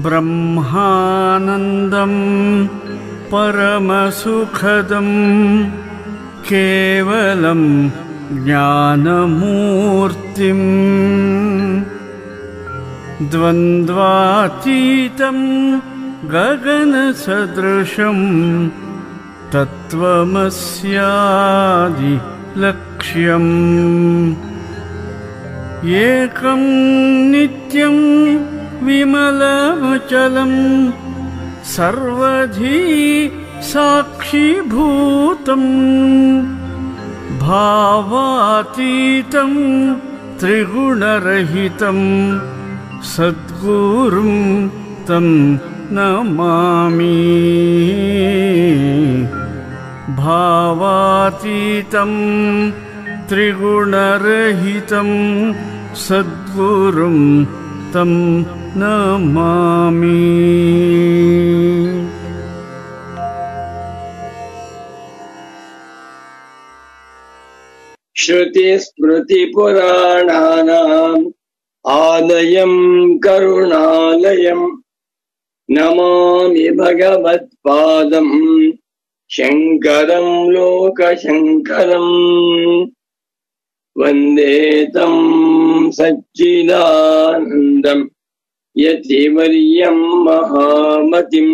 ब्रह्मानन्दं परमसुखदं केवलं ज्ञानमूर्तिम् द्वन्द्वातीतं गगनसदृशं तत्त्वमस्यादिलक्ष्यम् एकं नित्यं विमलमचलं सर्वधी साक्षीभूतम् भावातीतं त्रिगुणरहितं सद्गुरुं तं नमामि भावातीतं त्रिगुणरहितं सद्गुरुं तं नमामि श्रुतिस्मृतिपुराणानाम् आलयम् करुणालयम् नमामि भगवत्पादम् शङ्करम् लोकशङ्करम् वन्दे तम् सच्चिदानन्दम् यतिवर्यम् महामतिम्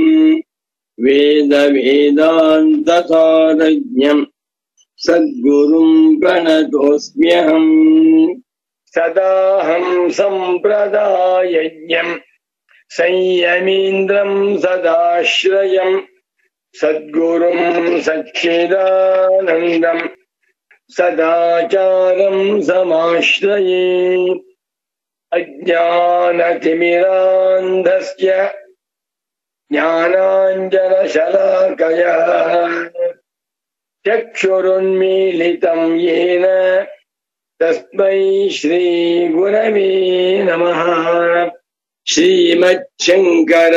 वेदवेदान्तसारज्ञम् सद्गुरुम् प्रणतोऽस्म्यहम् सदाहम् सम्प्रदायज्ञम् संयमीन्द्रम् सदाश्रयम् सद्गुरुम् सच्चिदानन्दम् सदाचारम् समाश्रये अज्ञानतिमिरान्धस्य ज्ञानाञ्जनशलाकया चक्षुरुन्मीलितम् येन तस्मै श्रीगुरवे नमः श्रीमच्छङ्कर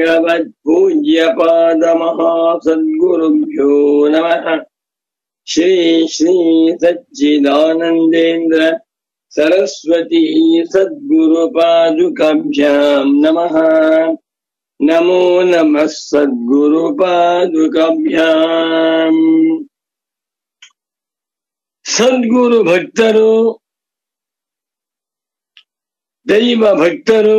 भगवत्पूज्यपादमहासद्गुरुभ्यो नमः श्री श्री सच्चिदानन्देन्द्र सरस्वती सद्गुरुपादुकाभ्याम् नमः नमो नमः सद्गुरुपादुकाभ्याम् ಸದ್ಗುರು ಭಕ್ತರು ದೈವ ಭಕ್ತರು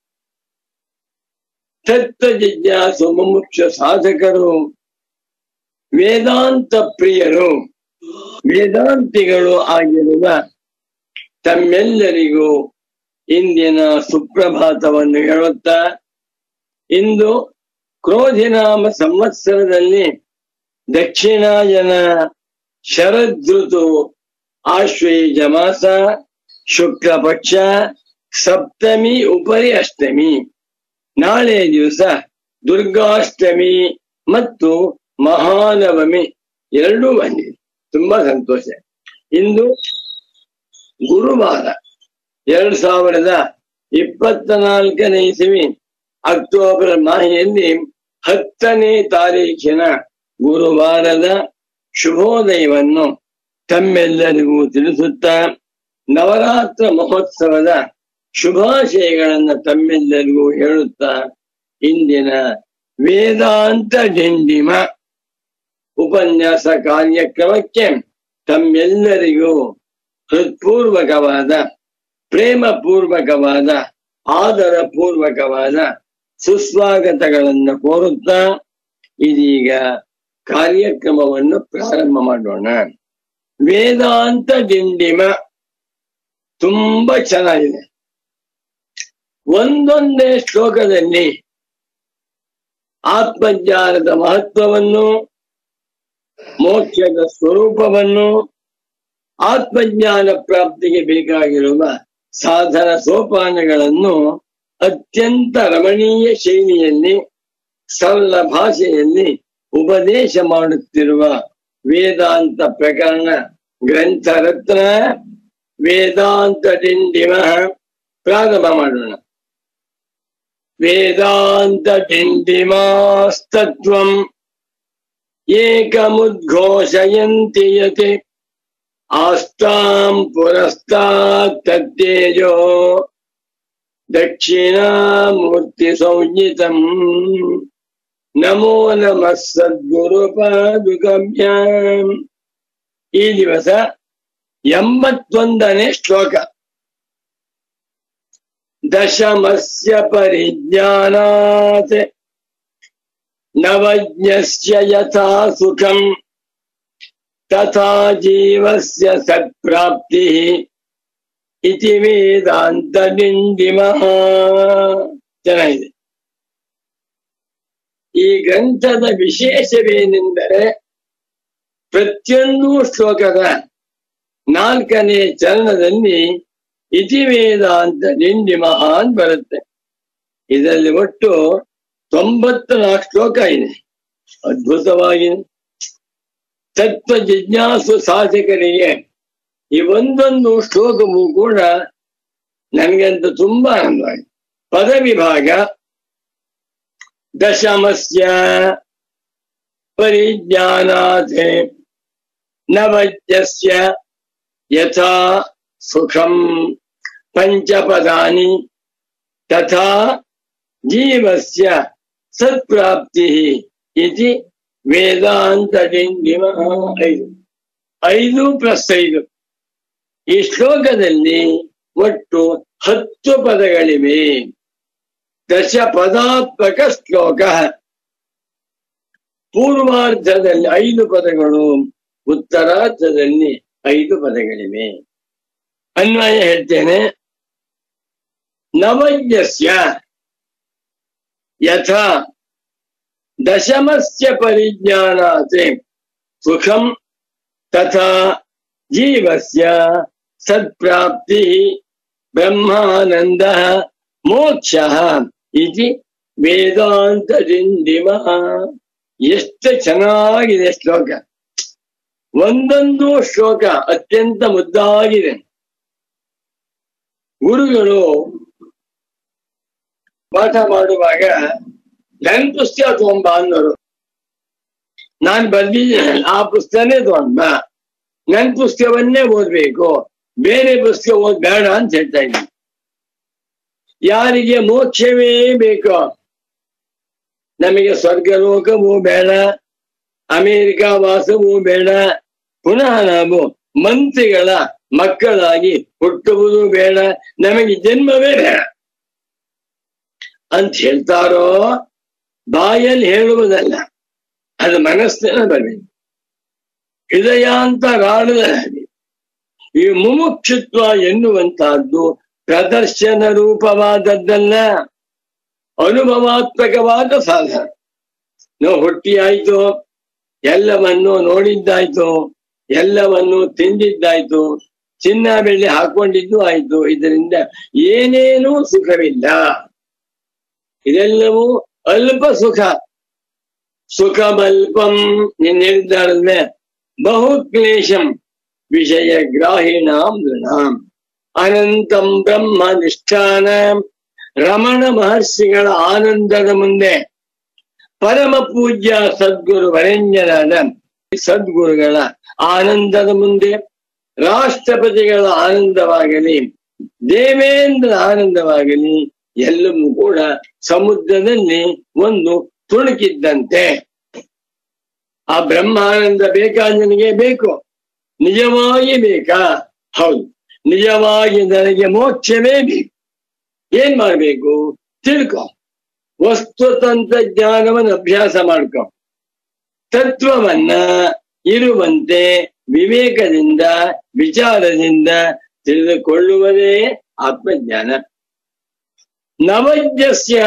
ತತ್ವ ಜಿಜ್ಞಾಸು ಮುಮುಕ್ಷ ಸಾಧಕರು ವೇದಾಂತ ಪ್ರಿಯರು ವೇದಾಂತಿಗಳು ಆಗಿರುವ ತಮ್ಮೆಲ್ಲರಿಗೂ ಇಂದಿನ ಸುಪ್ರಭಾತವನ್ನು ಹೇಳುತ್ತಾ ಇಂದು ಕ್ರೋಧಿನಾಮ ಸಂವತ್ಸರದಲ್ಲಿ ದಕ್ಷಿಣಾಯನ ಶರದೃತು ಆಶ್ವಯುಜ ಮಾಸ ಶುಕ್ಲ ಪಕ್ಷ ಸಪ್ತಮಿ ಉಪರಿ ಅಷ್ಟಮಿ ನಾಳೆ ದಿವಸ ದುರ್ಗಾಷ್ಟಮಿ ಮತ್ತು ಮಹಾನವಮಿ ಎರಡೂ ಬಂದಿದೆ ತುಂಬಾ ಸಂತೋಷ ಇಂದು ಗುರುವಾರ ಎರಡ್ ಸಾವಿರದ ಇಪ್ಪತ್ತ ನಾಲ್ಕನೇ ಇಸವಿ ಅಕ್ಟೋಬರ್ ಮಾಹೆಯಲ್ಲಿ ಹತ್ತನೇ ತಾರೀಖಿನ ಗುರುವಾರದ ಶುಭೋದಯವನ್ನು ತಮ್ಮೆಲ್ಲರಿಗೂ ತಿಳಿಸುತ್ತಾ ನವರಾತ್ರ ಮಹೋತ್ಸವದ ಶುಭಾಶಯಗಳನ್ನ ತಮ್ಮೆಲ್ಲರಿಗೂ ಹೇಳುತ್ತಾ ಇಂದಿನ ವೇದಾಂತ ಡಿಂಡಿಮ ಉಪನ್ಯಾಸ ಕಾರ್ಯಕ್ರಮಕ್ಕೆ ತಮ್ಮೆಲ್ಲರಿಗೂ ಹೃತ್ಪೂರ್ವಕವಾದ ಪ್ರೇಮ ಪೂರ್ವಕವಾದ ಆದರ ಪೂರ್ವಕವಾದ ಸುಸ್ವಾಗತಗಳನ್ನು ಕೋರುತ್ತಾ ಇದೀಗ ಕಾರ್ಯಕ್ರಮವನ್ನು ಪ್ರಾರಂಭ ಮಾಡೋಣ ವೇದಾಂತ ಡಿಂಡಿಮ ತುಂಬಾ ಚೆನ್ನಾಗಿದೆ ಒಂದೊಂದೇ ಶ್ಲೋಕದಲ್ಲಿ ಆತ್ಮಜ್ಞಾನದ ಮಹತ್ವವನ್ನು ಮೋಕ್ಷದ ಸ್ವರೂಪವನ್ನು ಆತ್ಮಜ್ಞಾನ ಪ್ರಾಪ್ತಿಗೆ ಬೇಕಾಗಿರುವ ಸಾಧನ ಸೋಪಾನಗಳನ್ನು ಅತ್ಯಂತ ರಮಣೀಯ ಶೈಲಿಯಲ್ಲಿ ಸರಳ ಭಾಷೆಯಲ್ಲಿ ಉಪದೇಶ ಮಾಡುತ್ತಿರುವ ವೇದಾಂತ ಪ್ರಕರಣ ಗ್ರಂಥ ರತ್ನ ವೇದಾಂತ ಡಿಂಡಿಮ ಪ್ರಾರಂಭ ಮಾಡೋಣ ವೇದಾಂತ ಡಿಂಡಿಮಾಸ್ತತ್ವಂ ಏಕಮುದ್ಘೋಷಯಂತಿ ಯತ್ ಆಸ್ತಾಂ ಪುರಸ್ತಾತ್ ತತ್ತೇಜೋ ದಕ್ಷಿಣಾಮೂರ್ತಿ ಸಂಹಿತಂ ನಮೋ ನಮಃ ಸದ್ಗುರು ಪಾದುಕಭ್ಯಾಂ ಈ ದಿವಸ ಎಂಬತ್ತೊಂದನೇ ಶ್ಲೋಕ ದಶಮಸ್ಯ ಪರಿಜ್ಞಾನಾತ್ ನವಜ್ಞಸ್ಯ ಯಥಾ ಸುಖಂ ತಥಾ ಜೀವಸ್ಯ ಸತ್ಪ್ರಾಪ್ತಿಃ ಇತಿ ವೇದಾಂತ ಡಿಂಡಿಮಃ ಚೆನ್ನಾಗಿದೆ ಈ ಗ್ರಂಥದ ವಿಶೇಷವೇನೆಂದರೆ ಪ್ರತಿಯೊಂದು ಶ್ಲೋಕದ ನಾಲ್ಕನೇ ಚರಣದಲ್ಲಿ ಇತಿ ವೇದಾಂತ ಡಿಂಡಿಮಃ ಅಂತ ಬರುತ್ತೆ ಇದರಲ್ಲಿ ಒಟ್ಟು ತೊಂಬತ್ತ ನಾಲ್ಕು ಶ್ಲೋಕ ಇದೆ ಅದ್ಭುತವಾಗಿದೆ ತತ್ವ ಜಿಜ್ಞಾಸು ಸಾಧಕರಿಗೆ ಈ ಒಂದೊಂದು ಶ್ಲೋಕವೂ ಕೂಡ ನನಗಂತೂ ತುಂಬಾ ಆನಂದವಾಗಿದೆ ಪದ ವಿಭಾಗ ದಶಮಸ್ಯ ಪರಿಜ್ಞಾನಾಥೆ ನವಜ್ಯಸ್ಯ ಯಥಾ ಸುಖಂ ಪಂಚಪದಾನಿ ತಥಾ ಜೀವಸ್ಯ ಸತ್ಪ್ರಾಪ್ತಿ ಇತಿ ವೇದಾಂತ ಡಿಂಡಿಮಃ ಐದು ಐದು ಪ್ಲಸ್ ಐದು ಈ ಶ್ಲೋಕದಲ್ಲಿ ಒಟ್ಟು ಹತ್ತು ಪದಗಳಿವೆ ದಶ ಪದಾತ್ಮಕ ಶ್ಲೋಕ ಪೂರ್ವಾರ್ಧದಲ್ಲಿ ಐದು ಪದಗಳು ಉತ್ತರಾರ್ಧದಲ್ಲಿ ಐದು ಪದಗಳಿವೆ ಅನ್ವಯ ಹೇಳ್ತೇನೆ ನವಜ್ಞಸ್ಯ ಯಥಾ ದಶಮಸ್ಯ ಪರಿಜ್ಞಾನಾತ್ ಸುಖಂ ತಥಾ ಜೀವಸ್ಯ ಸತ್ಪ್ರಾಪ್ತಿ ಬ್ರಹ್ಮಾನಂದ ಮೋಕ್ಷ ಇತಿ ವೇದಾಂತ ಡಿಂಡಿಮ ಎಷ್ಟು ಚೆನ್ನಾಗಿದೆ ಶ್ಲೋಕ ಒಂದೊಂದು ಶ್ಲೋಕ ಅತ್ಯಂತ ಮುದ್ದಾಗಿದೆ ಗುರುಗಳು ಪಾಠ ಮಾಡುವಾಗ ನನ್ ಪುಸ್ತಕ ತಗೊಂಬ ಅಂದರು ನಾನ್ ಬರ್ದಿದ್ದೀನಿ ಆ ಪುಸ್ತಕನೇ ತಗೊಂಡ ನನ್ ಪುಸ್ತಕವನ್ನೇ ಓದ್ಬೇಕು ಬೇರೆ ಪುಸ್ತಕ ಓದ್ ಬೇಡ ಅಂತ ಹೇಳ್ತಾ ಇದ್ದೀನಿ ಯಾರಿಗೆ ಮೋಕ್ಷವೇ ಬೇಕು ನಮಗೆ ಸ್ವರ್ಗಲೋಕವೂ ಬೇಡ ಅಮೆರಿಕ ವಾಸವೂ ಬೇಡ ಪುನಃ ನಾವು ಮಂತ್ರಿಗಳ ಮಕ್ಕಳಾಗಿ ಹುಟ್ಟುವುದು ಬೇಡ ನಮಗೆ ಜನ್ಮವೇ ಬೇಡ ಅಂತ ಹೇಳ್ತಾರೋ ಬಾಯಲ್ಲಿ ಹೇಳುವುದಲ್ಲ ಅದು ಮನಸ್ಸಿನ ಬರಬೇಕು ಹೃದಯಾಂತರಾಳದಲ್ಲಿ ಈ ಮುಮುಕ್ಷುತ್ವ ಎನ್ನುವಂತಹದ್ದು ಪ್ರದರ್ಶನ ರೂಪವಾದದ್ದಲ್ಲ ಅನುಭವಾತ್ಮಕವಾದ ಸಾಧನ ನಾವು ಹುಟ್ಟಿಯಾಯ್ತು ಎಲ್ಲವನ್ನು ನೋಡಿದ್ದಾಯ್ತು ಎಲ್ಲವನ್ನು ತಿಂದಿದ್ದಾಯ್ತು ಚಿನ್ನ ಬೆಳ್ಳಿ ಹಾಕೊಂಡಿದ್ದು ಆಯ್ತು ಇದರಿಂದ ಏನೇನೂ ಸುಖವಿಲ್ಲ ಇದೆಲ್ಲವೂ ಅಲ್ಪ ಸುಖ ಸುಖಮಲ್ಪಂ ನೀನ್ ಹೇಳಿದ್ದಾರಲ್ವೇ ಬಹು ಕ್ಲೇಶಂ ವಿಷಯ ಗ್ರಾಹಿಣಾಂ ನೃಣಾಂ ಅನಂತಂ ಬ್ರಹ್ಮ ನಿಷ್ಠಾನ ರಮಣ ಮಹರ್ಷಿಗಳ ಆನಂದದ ಮುಂದೆ ಪರಮ ಪೂಜ್ಯ ಸದ್ಗುರು ವರೆಣ್ಯರಾದ ಸದ್ಗುರುಗಳ ಆನಂದದ ಮುಂದೆ ರಾಷ್ಟ್ರಪತಿಗಳ ಆನಂದವಾಗಲಿ ದೇವೇಂದ್ರ ಆನಂದವಾಗಲಿ ಎಲ್ಲವೂ ಕೂಡ ಸಮುದ್ರದಲ್ಲಿ ಒಂದು ತುಣುಕಿದ್ದಂತೆ ಆ ಬ್ರಹ್ಮಾನಂದ ಬೇಕಾದನಿಗೆ ಬೇಕು ನಿಜವಾಗಿ ಬೇಕಾ ಹೌದು ನಿಜವಾಗಿ ನನಗೆ ಮೋಕ್ಷವೇ ಬೇಕು ಏನ್ ಮಾಡ್ಬೇಕು ತಿಳ್ಕೊ ವಸ್ತು ತಂತ್ರಜ್ಞಾನವನ್ನು ಅಭ್ಯಾಸ ಮಾಡ್ಕೊ ತತ್ವವನ್ನ ಇರುವಂತೆ ವಿವೇಕದಿಂದ ವಿಚಾರದಿಂದ ತಿಳಿದುಕೊಳ್ಳುವುದೇ ಆತ್ಮಜ್ಞಾನ ನವಜ್ಞಸ್ಯ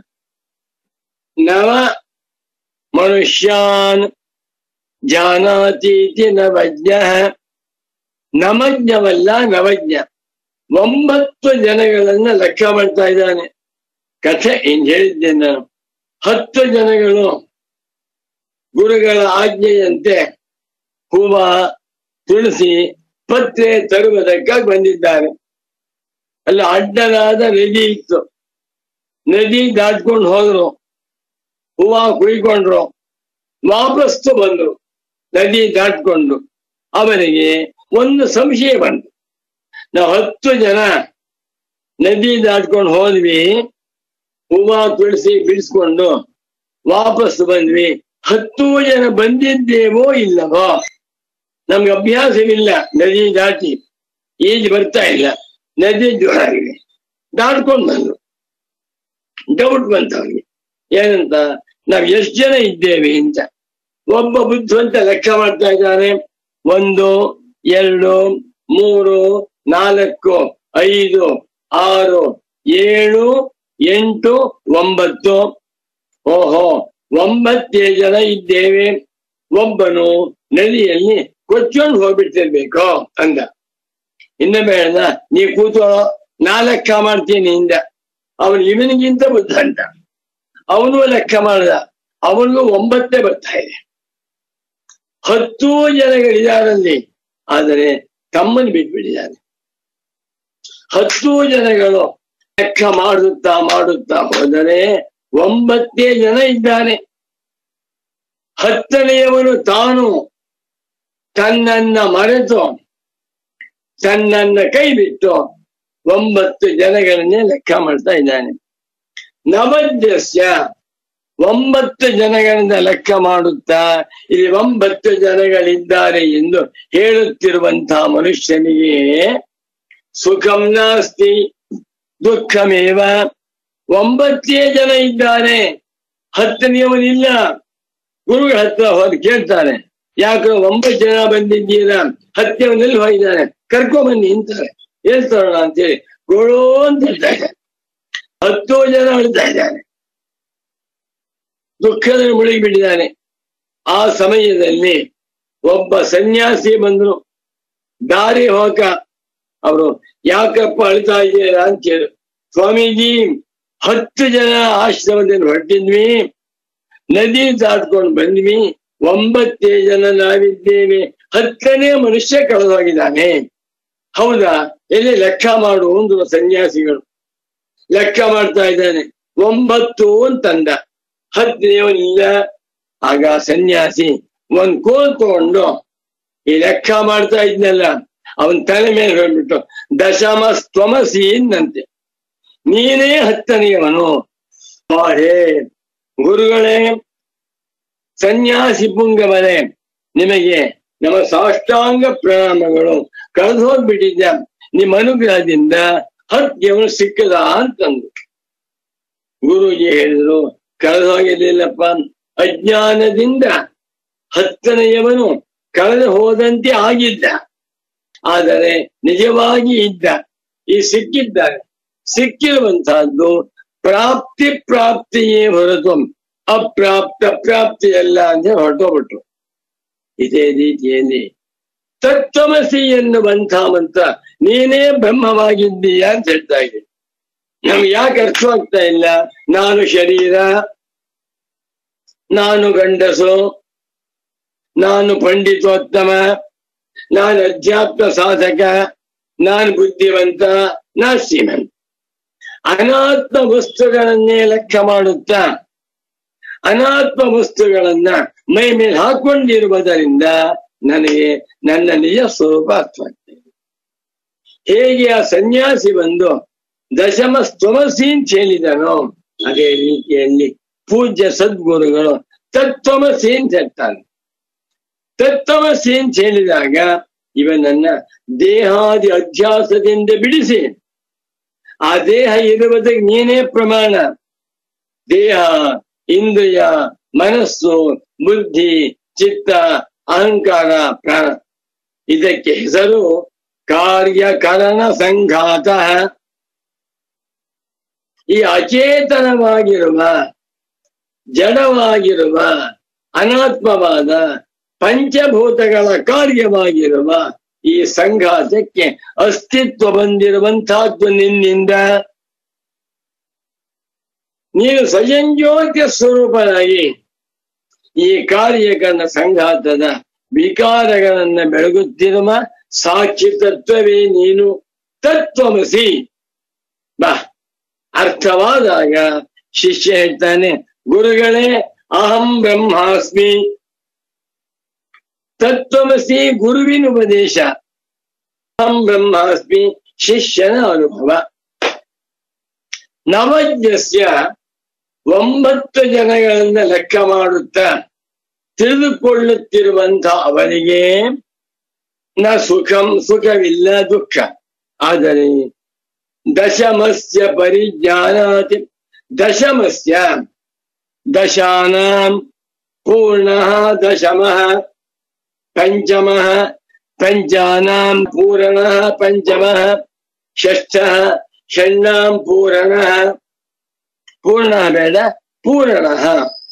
ನವ ಮನುಷ್ಯಾನ್ ಜಾನಾತೀತಿ ನವಜ್ಞ ನಮಜ್ಞವಲ್ಲ ನವಜ್ಞ ಒಂಬತ್ತು ಜನಗಳನ್ನ ಲೆಕ್ಕ ಮಾಡ್ತಾ ಇದ್ದಾನೆ ಕಥೆ ಹಿಂಗ್ ಹೇಳಿದ್ದೇನೆ ನಾನು ಹತ್ತು ಜನಗಳು ಗುರುಗಳ ಆಜ್ಞೆಯಂತೆ ಹೂವ ತುಳಸಿ ಪತ್ರೆ ತರುವುದಕ್ಕಾಗಿ ಬಂದಿದ್ದಾರೆ ಅಲ್ಲಿ ಅಡ್ಡಲಾದ ನದಿ ಇತ್ತು ನದಿ ದಾಟ್ಕೊಂಡು ಹೋದ್ರು ಹೂವ ಕುಯ್ಕೊಂಡ್ರು ವಾಪಸ್ಸು ಬಂದ್ರು ನದಿ ದಾಟ್ಕೊಂಡು ಅವರಿಗೆ ಒಂದು ಸಂಶಯ ಬಂತು ನಾವು ಹತ್ತು ಜನ ನದಿ ದಾಟ್ಕೊಂಡು ಹೋದ್ವಿ ಹೂವ ತುಳಸಿ ಬಿಡಿಸ್ಕೊಂಡು ವಾಪಸ್ ಬಂದ್ವಿ ಹತ್ತು ಜನ ಬಂದಿದ್ದೇವೋ ಇಲ್ಲವೋ ನಮ್ಗೆ ಅಭ್ಯಾಸವಿಲ್ಲ ನದಿ ದಾಟಿ ಈಜು ಬರ್ತಾ ಇಲ್ಲ ನದಿ ಜೋರಾಗಿದೆ ದಾಟ್ಕೊಂಡು ಬಂದ್ರು ಡೌಟ್ ಬಂತ ಅವ್ರಿಗೆ ಏನಂತ ನಾವ್ ಎಷ್ಟು ಜನ ಇದ್ದೇವೆ ಅಂತ ಒಬ್ಬ ಬುದ್ಧಿವಂತ ಲೆಕ್ಕ ಮಾಡ್ತಾ ಇದ್ದಾನೆ ಒಂದು ಎರಡು ಮೂರು ನಾಲ್ಕು ಐದು ಆರು ಏಳು ಎಂಟು ಒಂಬತ್ತು ಓಹೋ ಒಂಬತ್ತೇ ಜನ ಇದ್ದೇವೆ ಒಬ್ಬನು ನದಿಯಲ್ಲಿ ಕೊಚ್ಕೊಂಡು ಹೋಗ್ಬಿಟ್ಟಿರ್ಬೇಕು ಅಂದ ಇನ್ನೊಮ್ಮೆ ಹೇಳ್ದ ನೀ ಕೂತ್ಕೊಳ್ಳೋ ನಾ ಲೆಕ್ಕ ಮಾಡ್ತೀನಿ ಇಂದ ಅವನು ಇವನಿಗಿಂತ ಬುದ್ಧಂತ ಅವನು ಲೆಕ್ಕ ಮಾಡ್ದ ಅವನಿಗೂ ಒಂಬತ್ತೇ ಬರ್ತಾ ಇದೆ ಹತ್ತು ಜನಗಳಿದಾರಲ್ಲಿ ಆದರೆ ತಮ್ಮನ್ನು ಬಿಟ್ಬಿಟ್ಟಿದ್ದಾನೆ ಹತ್ತು ಜನಗಳು ಲೆಕ್ಕ ಮಾಡುತ್ತಾ ಮಾಡುತ್ತಾ ಹೋದರೆ ಒಂಬತ್ತೇ ಜನ ಇದ್ದಾನೆ ಹತ್ತನೆಯವನು ತಾನು ತನ್ನನ್ನ ಮರೆತು ತನ್ನನ್ನ ಕೈ ಬಿಟ್ಟು ಒಂಬತ್ತು ಜನಗಳನ್ನೇ ಲೆಕ್ಕ ಮಾಡ್ತಾ ಇದ್ದಾನೆ ನವದ್ಯಸ್ಯ ಒಂಬತ್ತು ಜನಗಳಿಂದ ಲೆಕ್ಕ ಮಾಡುತ್ತಾ ಇಲ್ಲಿ ಒಂಬತ್ತು ಜನಗಳಿದ್ದಾರೆ ಎಂದು ಹೇಳುತ್ತಿರುವಂತಹ ಮನುಷ್ಯನಿಗೆ ಸುಖಂ ನಾಸ್ತಿ ದುಃಖಮೇವ ಒಂಬತ್ತೇ ಜನ ಇದ್ದಾರೆ ಹತ್ತನೆಯವನಿಲ್ಲ ಗುರುಗಳ ಹತ್ರ ಹೋಗಿ ಕೇಳ್ತಾರೆ ಯಾಕೆ ಒಂಬತ್ತು ಜನ ಬಂದಿದ್ದೀರಾ ಹತ್ತನೆಯವನಲ್ಲಿ ಹೋಗಿದ್ದಾನೆ ಕರ್ಕೊಂಬನ್ನಿ ಅಂತಾರೆ ಹೇಳ್ತಾರೋಣ ಅಂತೇಳಿ ಗೋಳೋ ಅಂತ ಹೇಳ್ತಾ ಇದ್ದಾನೆ ಹತ್ತು ಜನ ಹೇಳ್ತಾ ಇದ್ದಾನೆ ದುಃಖದಲ್ಲಿ ಮುಳುಗಿಬಿಟ್ಟಿದ್ದಾನೆ ಆ ಸಮಯದಲ್ಲಿ ಒಬ್ಬ ಸನ್ಯಾಸಿ ಬಂದ್ರು ದಾರಿ ಹೋಗ ಅವರು ಯಾಕಪ್ಪ ಅಳ್ತಾ ಇದ್ದೀರಾ ಅಂತ ಕೇಳು ಸ್ವಾಮೀಜಿ ಹತ್ತು ಜನ ಆಶ್ರಮದಲ್ಲಿ ಹೊರಟಿದ್ವಿ ನದಿ ದಾಟ್ಕೊಂಡು ಬಂದ್ವಿ ಒಂಬತ್ತೇ ಜನ ನಾವಿದ್ದೇವೆ ಹತ್ತನೇ ಮನುಷ್ಯ ಕಳೆದೋಗಿದ್ದಾನೆ ಹೌದಾ ಎಲ್ಲಿ ಲೆಕ್ಕ ಮಾಡು ಅಂದ್ರು ಸನ್ಯಾಸಿಗಳು ಲೆಕ್ಕ ಮಾಡ್ತಾ ಇದ್ದಾನೆ ಒಂಬತ್ತು ಅಂತಂದ ಹತ್ತನೇವನಿಲ್ಲ ಆಗ ಸನ್ಯಾಸಿ ಒಂದ್ ಕೋಲ್ ತಗೊಂಡು ಈ ಲೆಕ್ಕ ಮಾಡ್ತಾ ಇದ್ನಲ್ಲ ಅವನ್ ತಲೆ ಮೇಲೆ ಹೇಳ್ಬಿಟ್ಟು ದಶಮ ತ್ವಮಸಿ ಎಂದಂತೆ ನೀನೇ ಹತ್ತನೆಯವನು ಮಾಡೇ ಗುರುಗಳೇ ಸನ್ಯಾಸಿ ಪುಂಗವರೇ ನಿಮಗೆ ನಮ್ಮ ಸಾಷ್ಟಾಂಗ ಪ್ರಣಾಮಗಳು ಕಳೆದು ಹೋಗ್ಬಿಟ್ಟಿದ್ದ ನಿಮ್ಮ ಅನುಗ್ರಹದಿಂದ ಹತ್ಯವನು ಸಿಕ್ಕದ ಅಂತಂದು ಗುರುಜಿ ಹೇಳಿದ್ರು ಕಳೆದು ಹೋಗಿರ್ಲಿಲ್ಲಪ್ಪ ಅಜ್ಞಾನದಿಂದ ಹತ್ತನೆಯವನು ಕಳೆದು ಹೋದಂತೆ ಆಗಿದ್ದ ಆದರೆ ನಿಜವಾಗಿ ಇದ್ದ ಈ ಸಿಕ್ಕಿದ್ದಾನೆ ಸಿಕ್ಕಿರುವಂತಹದ್ದು ಪ್ರಾಪ್ತಿ ಪ್ರಾಪ್ತಿಯೇ ಹೊರತು ಅಪ್ರಾಪ್ತ ಪ್ರಾಪ್ತಿಯಲ್ಲ ಅಂತ ಹೊರಟೋಗ್ಬಿಟ್ರು ಇದೇ ರೀತಿಯಲ್ಲಿ ತತ್ವಮಸಿ ಎನ್ನುವಂಥ ಮಂತ್ರ ನೀನೇ ಬ್ರಹ್ಮವಾಗಿದ್ದೀಯ ಅಂತ ಹೇಳ್ತಾ ಇದೆ ನಮ್ಗೆ ಯಾಕೆ ಅರ್ಥವಾಗ್ತಾ ಇಲ್ಲ ನಾನು ಶರೀರ ನಾನು ಗಂಡಸು ನಾನು ಪಂಡಿತೋತ್ತಮ ನಾನು ಅಧ್ಯಾತ್ಮ ಸಾಧಕ ನಾನು ಬುದ್ಧಿವಂತ ನಾ ಶ್ರೀಮಂತ ಅನಾತ್ಮ ವಸ್ತುಗಳನ್ನೇ ಲೆಕ್ಕ ಮಾಡುತ್ತಾ ಅನಾತ್ಮ ವಸ್ತುಗಳನ್ನ ಮೈ ಮೇಲೆ ಹಾಕೊಂಡಿರುವುದರಿಂದ ನನಗೆ ನನ್ನ ನಿಜ ಸ್ವರೂಪ ಅರ್ಥವಾಗ್ತದೆ ಹೇಗೆ ಆ ಸನ್ಯಾಸಿ ಬಂದು ದಶಮ ಸ್ತಮಸಿ ಅಂತ ಹೇಳಿದನೋ ಅದೇ ರೀತಿಯಲ್ಲಿ ಪೂಜ್ಯ ಸದ್ಗುರುಗಳು ತತ್ವಮಸಿ ಅಂತ ಹೇಳ್ತಾನೆ ತತ್ವಮಸಿ ಅಂತ ಹೇಳಿದಾಗ ಇವನನ್ನ ದೇಹಾದಿ ಅಧ್ಯಾಸದಿಂದ ಬಿಡಿಸಿ ಆ ದೇಹ ಇರುವುದಕ್ಕೆ ನೀನೇ ಪ್ರಮಾಣ ದೇಹ ಇಂದ್ರಿಯ ಮನಸ್ಸು ಬುದ್ಧಿ ಚಿತ್ತ ಅಹಂಕಾರ ಪ್ರಾಣ ಇದಕ್ಕೆ ಹೆಸರು ಕಾರ್ಯಕರಣ ಸಂಘಾತ ಈ ಅಚೇತನವಾಗಿರುವ ಜಡವಾಗಿರುವ ಅನಾತ್ಮವಾದ ಪಂಚಭೂತಗಳ ಕಾರ್ಯವಾಗಿರುವ ಈ ಸಂಘಾತಕ್ಕೆ ಅಸ್ತಿತ್ವ ಬಂದಿರುವಂತಹದ್ದು ನಿನ್ನಿಂದ ನೀನು ಸ್ವಯಂಜ್ಯೋತಿಯ ಸ್ವರೂಪನಾಗಿ ಈ ಕಾರ್ಯಕರಣ ಸಂಘಾತದ ವಿಕಾರಗಳನ್ನ ಬೆಳಗುತ್ತಿರುವ ಸಾಕ್ಷಿ ತತ್ವವೇ ನೀನು ತತ್ವಮಸಿ ಬಾ ಅರ್ಥವಾದಾಗ ಶಿಷ್ಯ ಹೇಳ್ತಾನೆ ಗುರುಗಳೇ ಅಹಂ ಬ್ರಹ್ಮಾಸ್ಮಿ ತತ್ವಮಸಿ ಗುರುವಿನ ಉಪದೇಶ ಅಹಂ ಬ್ರಹ್ಮಾಸ್ಮಿ ಶಿಷ್ಯನ ಅನುಭವ ನವಜ್ಞಸ್ಯ ಒಂಬತ್ತು ಜನಗಳನ್ನ ಲೆಕ್ಕ ಮಾಡುತ್ತಾ ತಿಳಿದುಕೊಳ್ಳುತ್ತಿರುವಂತ ಅವನಿಗೆ ನ ಸುಖಂ ಸುಖವಿಲ್ಲ ದುಃಖ ಆದರೆ ದಶಮಸ್ಯ ಪರಿಜ್ಞಾನಾತಿ ದಶಮಸ್ಯ ದಶಾನಾಂ ಪೂರ್ಣಃ ದಶಮಃ ಪಂಚಮಃ ಪಂಚಾನಾಂ ಪೂರ್ಣಃ ಪಂಚಮಃ ಷಷ್ಠಃ ಷಣ್ಣಾಂ ಪೂರ್ಣಃ ಪೂರ್ಣ ಬೇಡ ಪೂರ್ಣಃ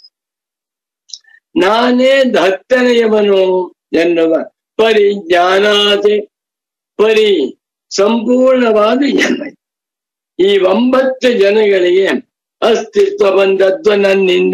ನಾನೇ ಹತ್ತನೆಯವನು ಎನ್ನುವ ಪರಿಜ್ಞಾನಾತಿ ಪರಿ ಸಂಪೂರ್ಣವಾದ ಜನ್ಮ ಈ ಒಂಬತ್ತು ಜನಗಳಿಗೆ ಅಸ್ತಿತ್ವ ಬಂದದ್ದು ನನ್ನಿಂದ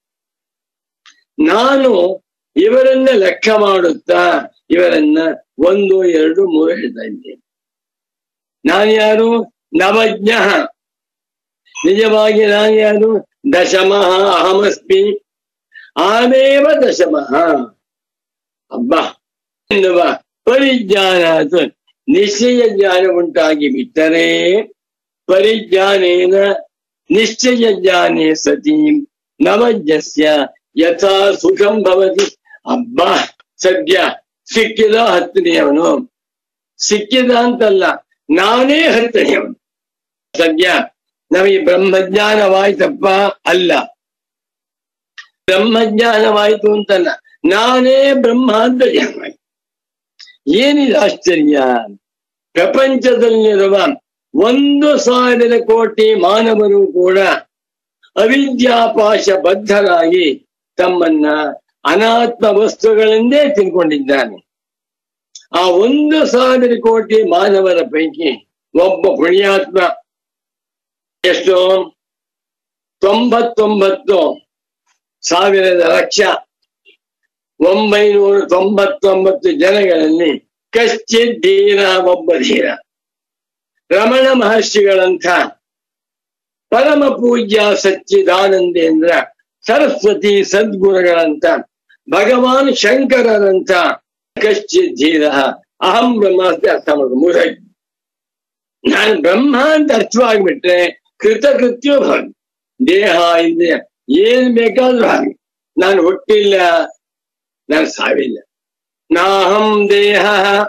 ನಾನು ಇವರನ್ನ ಲೆಕ್ಕ ಮಾಡುತ್ತಾ ಇವರನ್ನ ಒಂದು ಎರಡು ಮೂರು ಹೇಳ್ತಾ ಇದ್ದೇನೆ ನಾನು ಯಾರು ನವಜ್ಞ ನಿಜವಾಗಿ ನಾನು ಯಾರು ದಶಮಃ ಅಹಮಸ್ಮಿ ಆಮೇವ ದಶಮಃ ಅಬ್ಬ ಎನ್ನುವ ಪರಿಜ್ಞಾನ ಅದು ನಿಶ್ಚಯ ಜ್ಞಾನ ಉಂಟಾಗಿ ಬಿಟ್ಟರೆ ಪರಿಜ್ಞಾನೇನ ನಿಶ್ಚಯ ಜ್ಞಾನೇ ಸತಿ ನವಜ್ಞಸ್ಯ ಯಥಾ ಸುಖಂ ಭವತಿ ಅಬ್ಬ ಸದ್ಯ ಸಿಕ್ಕಿದ ಹತ್ತನೆಯವನು ಸಿಕ್ಕಿದ ಅಂತಲ್ಲ ನಾನೇ ಹತ್ತನೆಯವನು ಸದ್ಯ ನಮಗೆ ಬ್ರಹ್ಮಜ್ಞಾನವಾಯ್ತಪ್ಪ ಅಲ್ಲ ಬ್ರಹ್ಮಜ್ಞಾನವಾಯ್ತು ಅಂತಲ್ಲ ನಾನೇ ಬ್ರಹ್ಮ ಅಂತ ಜ್ಞಾನ ಏನಿದೆ ಆಶ್ಚರ್ಯ ಪ್ರಪಂಚದಲ್ಲಿರುವ ಒಂದು ಸಾವಿರ ಕೋಟಿ ಮಾನವರು ಕೂಡ ಅವಿದ್ಯಾಪಾಶ ಬದ್ಧರಾಗಿ ತಮ್ಮನ್ನ ಅನಾತ್ಮ ವಸ್ತುಗಳೆಂದೇ ತಿಳ್ಕೊಂಡಿದ್ದಾನೆ ಆ ಒಂದು ಸಾವಿರ ಕೋಟಿ ಮಾನವರ ಪೈಕಿ ಒಬ್ಬ ಪುಣ್ಯಾತ್ಮ ಎಷ್ಟು ತೊಂಬತ್ತೊಂಬತ್ತು ಸಾವಿರದ ಲಕ್ಷ ಒಂಬೈನೂರ ತೊಂಬತ್ತೊಂಬತ್ತು ಜನಗಳಲ್ಲಿ ಕಶ್ಚಿತ್ ಧೀರ ಒಬ್ಬ ಧೀರ ರಮಣ ಮಹರ್ಷಿಗಳಂಥ ಪರಮ ಪೂಜ್ಯ ಸಚ್ಚಿದಾನಂದೇಂದ್ರ ಸರಸ್ವತಿ ಸದ್ಗುರುಗಳಂತ ಭಗವಾನ್ ಶಂಕರರಂತ ಕಶ್ಚಿತ್ ಧೀರ ಅಹಂ ಬ್ರಹ್ಮಾಸ್ತಿ ಅರ್ಥ ಮಾಡ್ಕೊ ಮೂರಾಗಿ ನಾನು ಬ್ರಹ್ಮ ಅಂತ ಅರ್ಥವಾಗ್ಬಿಟ್ರೆ ಕೃತಕೃತ್ಯ ಭಾಗ ದೇಹ ಇದೆ ಏನ್ ಬೇಕಾದ್ರೂ ಹಾಗೆ ನಾನು ಹುಟ್ಟಿಲ್ಲ ನಾನು ಸಾವಿಲ್ಲ ನಾಹಂ ದೇಹ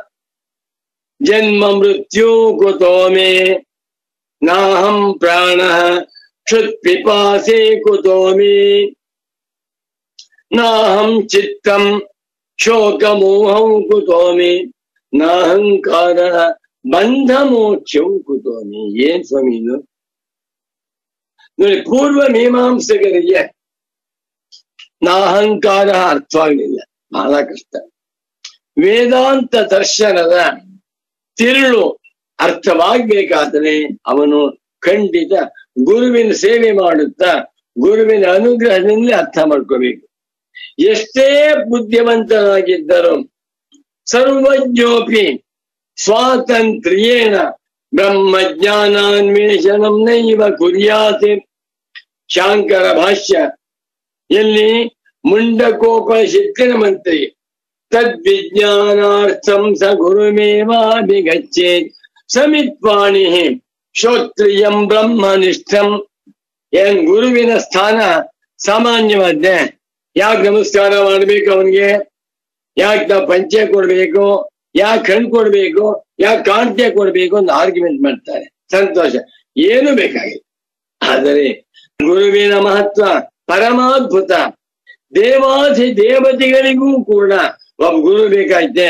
ಜನ್ಮ ಮೃತ್ಯು ಕುತೋ ಮೇ ನಾಹಂ ಪ್ರಾಣ ಕ್ಷುತ್ ಪಿಪಾಸೆ ಕುತೋ ಮೇ ನಾಹಂ ಚಿತ್ತಂ ಶೋಕ ಮೋಹಂ ಕುತೋ ಮೇ ನಾಹಂಕಾರ ಬಂಧ ಮೋಕ್ಷಂ ಕುತೋ ಮೇ ಏನ್ ಸ್ವಾಮಿ ಇದು ನೋಡಿ ಪೂರ್ವ ಮೀಮಾಂಸಕರಿಗೆ ನಾಹಂಕಾರ ಅರ್ಥವಾಗಲಿಲ್ಲ ಬಹಳ ಕಷ್ಟ ವೇದಾಂತ ದರ್ಶನದ ತಿರುಳು ಅರ್ಥವಾಗ್ಬೇಕಾದ್ರೆ ಅವನು ಖಂಡಿತ ಗುರುವಿನ ಸೇವೆ ಮಾಡುತ್ತಾ ಗುರುವಿನ ಅನುಗ್ರಹದಿಂದಲೇ ಅರ್ಥ ಮಾಡ್ಕೋಬೇಕು ಎಷ್ಟೇ ಬುದ್ಧಿವಂತನಾಗಿದ್ದರು ಸರ್ವಜ್ಞೋಪಿ ಸ್ವಾತಂತ್ರ್ಯೇಣ ಬ್ರಹ್ಮಜ್ಞಾನಾನ್ವೇಷಣಂ ನೈವ ಕುರ್ಯಾತೆ ಶಾಂಕರ ಭಾಷ್ಯ ಎಲ್ಲಿ ಮುಂಡಕೋಪ ಶಿಕ್ಷಣ ಮಂತ್ರಿ ತದ್ವಿಜ್ಞಾನಾರ್ಥಂ ಸ ಗುರುಮೇವಾಭಿಗಚ್ಚೇತ್ ಸಮಿತ್ವಾಣಿ ಶ್ರೋತ್ರಿಯಂ ಬ್ರಹ್ಮನಿಷ್ಠಂ ಏನ್ ಗುರುವಿನ ಸ್ಥಾನ ಸಾಮಾನ್ಯವಾದ್ದೆ ಯಾಕೆ ನಮಸ್ಕಾರ ಮಾಡ್ಬೇಕು ಅವನಿಗೆ ಯಾಕೆ ನಾವು ಪಂಚೆ ಕೊಡ್ಬೇಕು ಯಾಕೆ ಕಣ್ ಕೊಡ್ಬೇಕು ಯಾಕೆ ಕಾಂಟ್ಯ ಕೊಡ್ಬೇಕು ಅಂತ ಆರ್ಗ್ಯುಮೆಂಟ್ ಮಾಡ್ತಾರೆ ಸಂತೋಷ ಏನು ಬೇಕಾಗಿಲ್ಲ ಆದರೆ ಗುರುವಿನ ಮಹತ್ವ ಪರಮಾದ್ಭುತ ದೇವಾಧಿ ದೇವತೆಗಳಿಗೂ ಕೂಡ ಒಬ್ಬ ಗುರು ಬೇಕಾಯ್ತೆ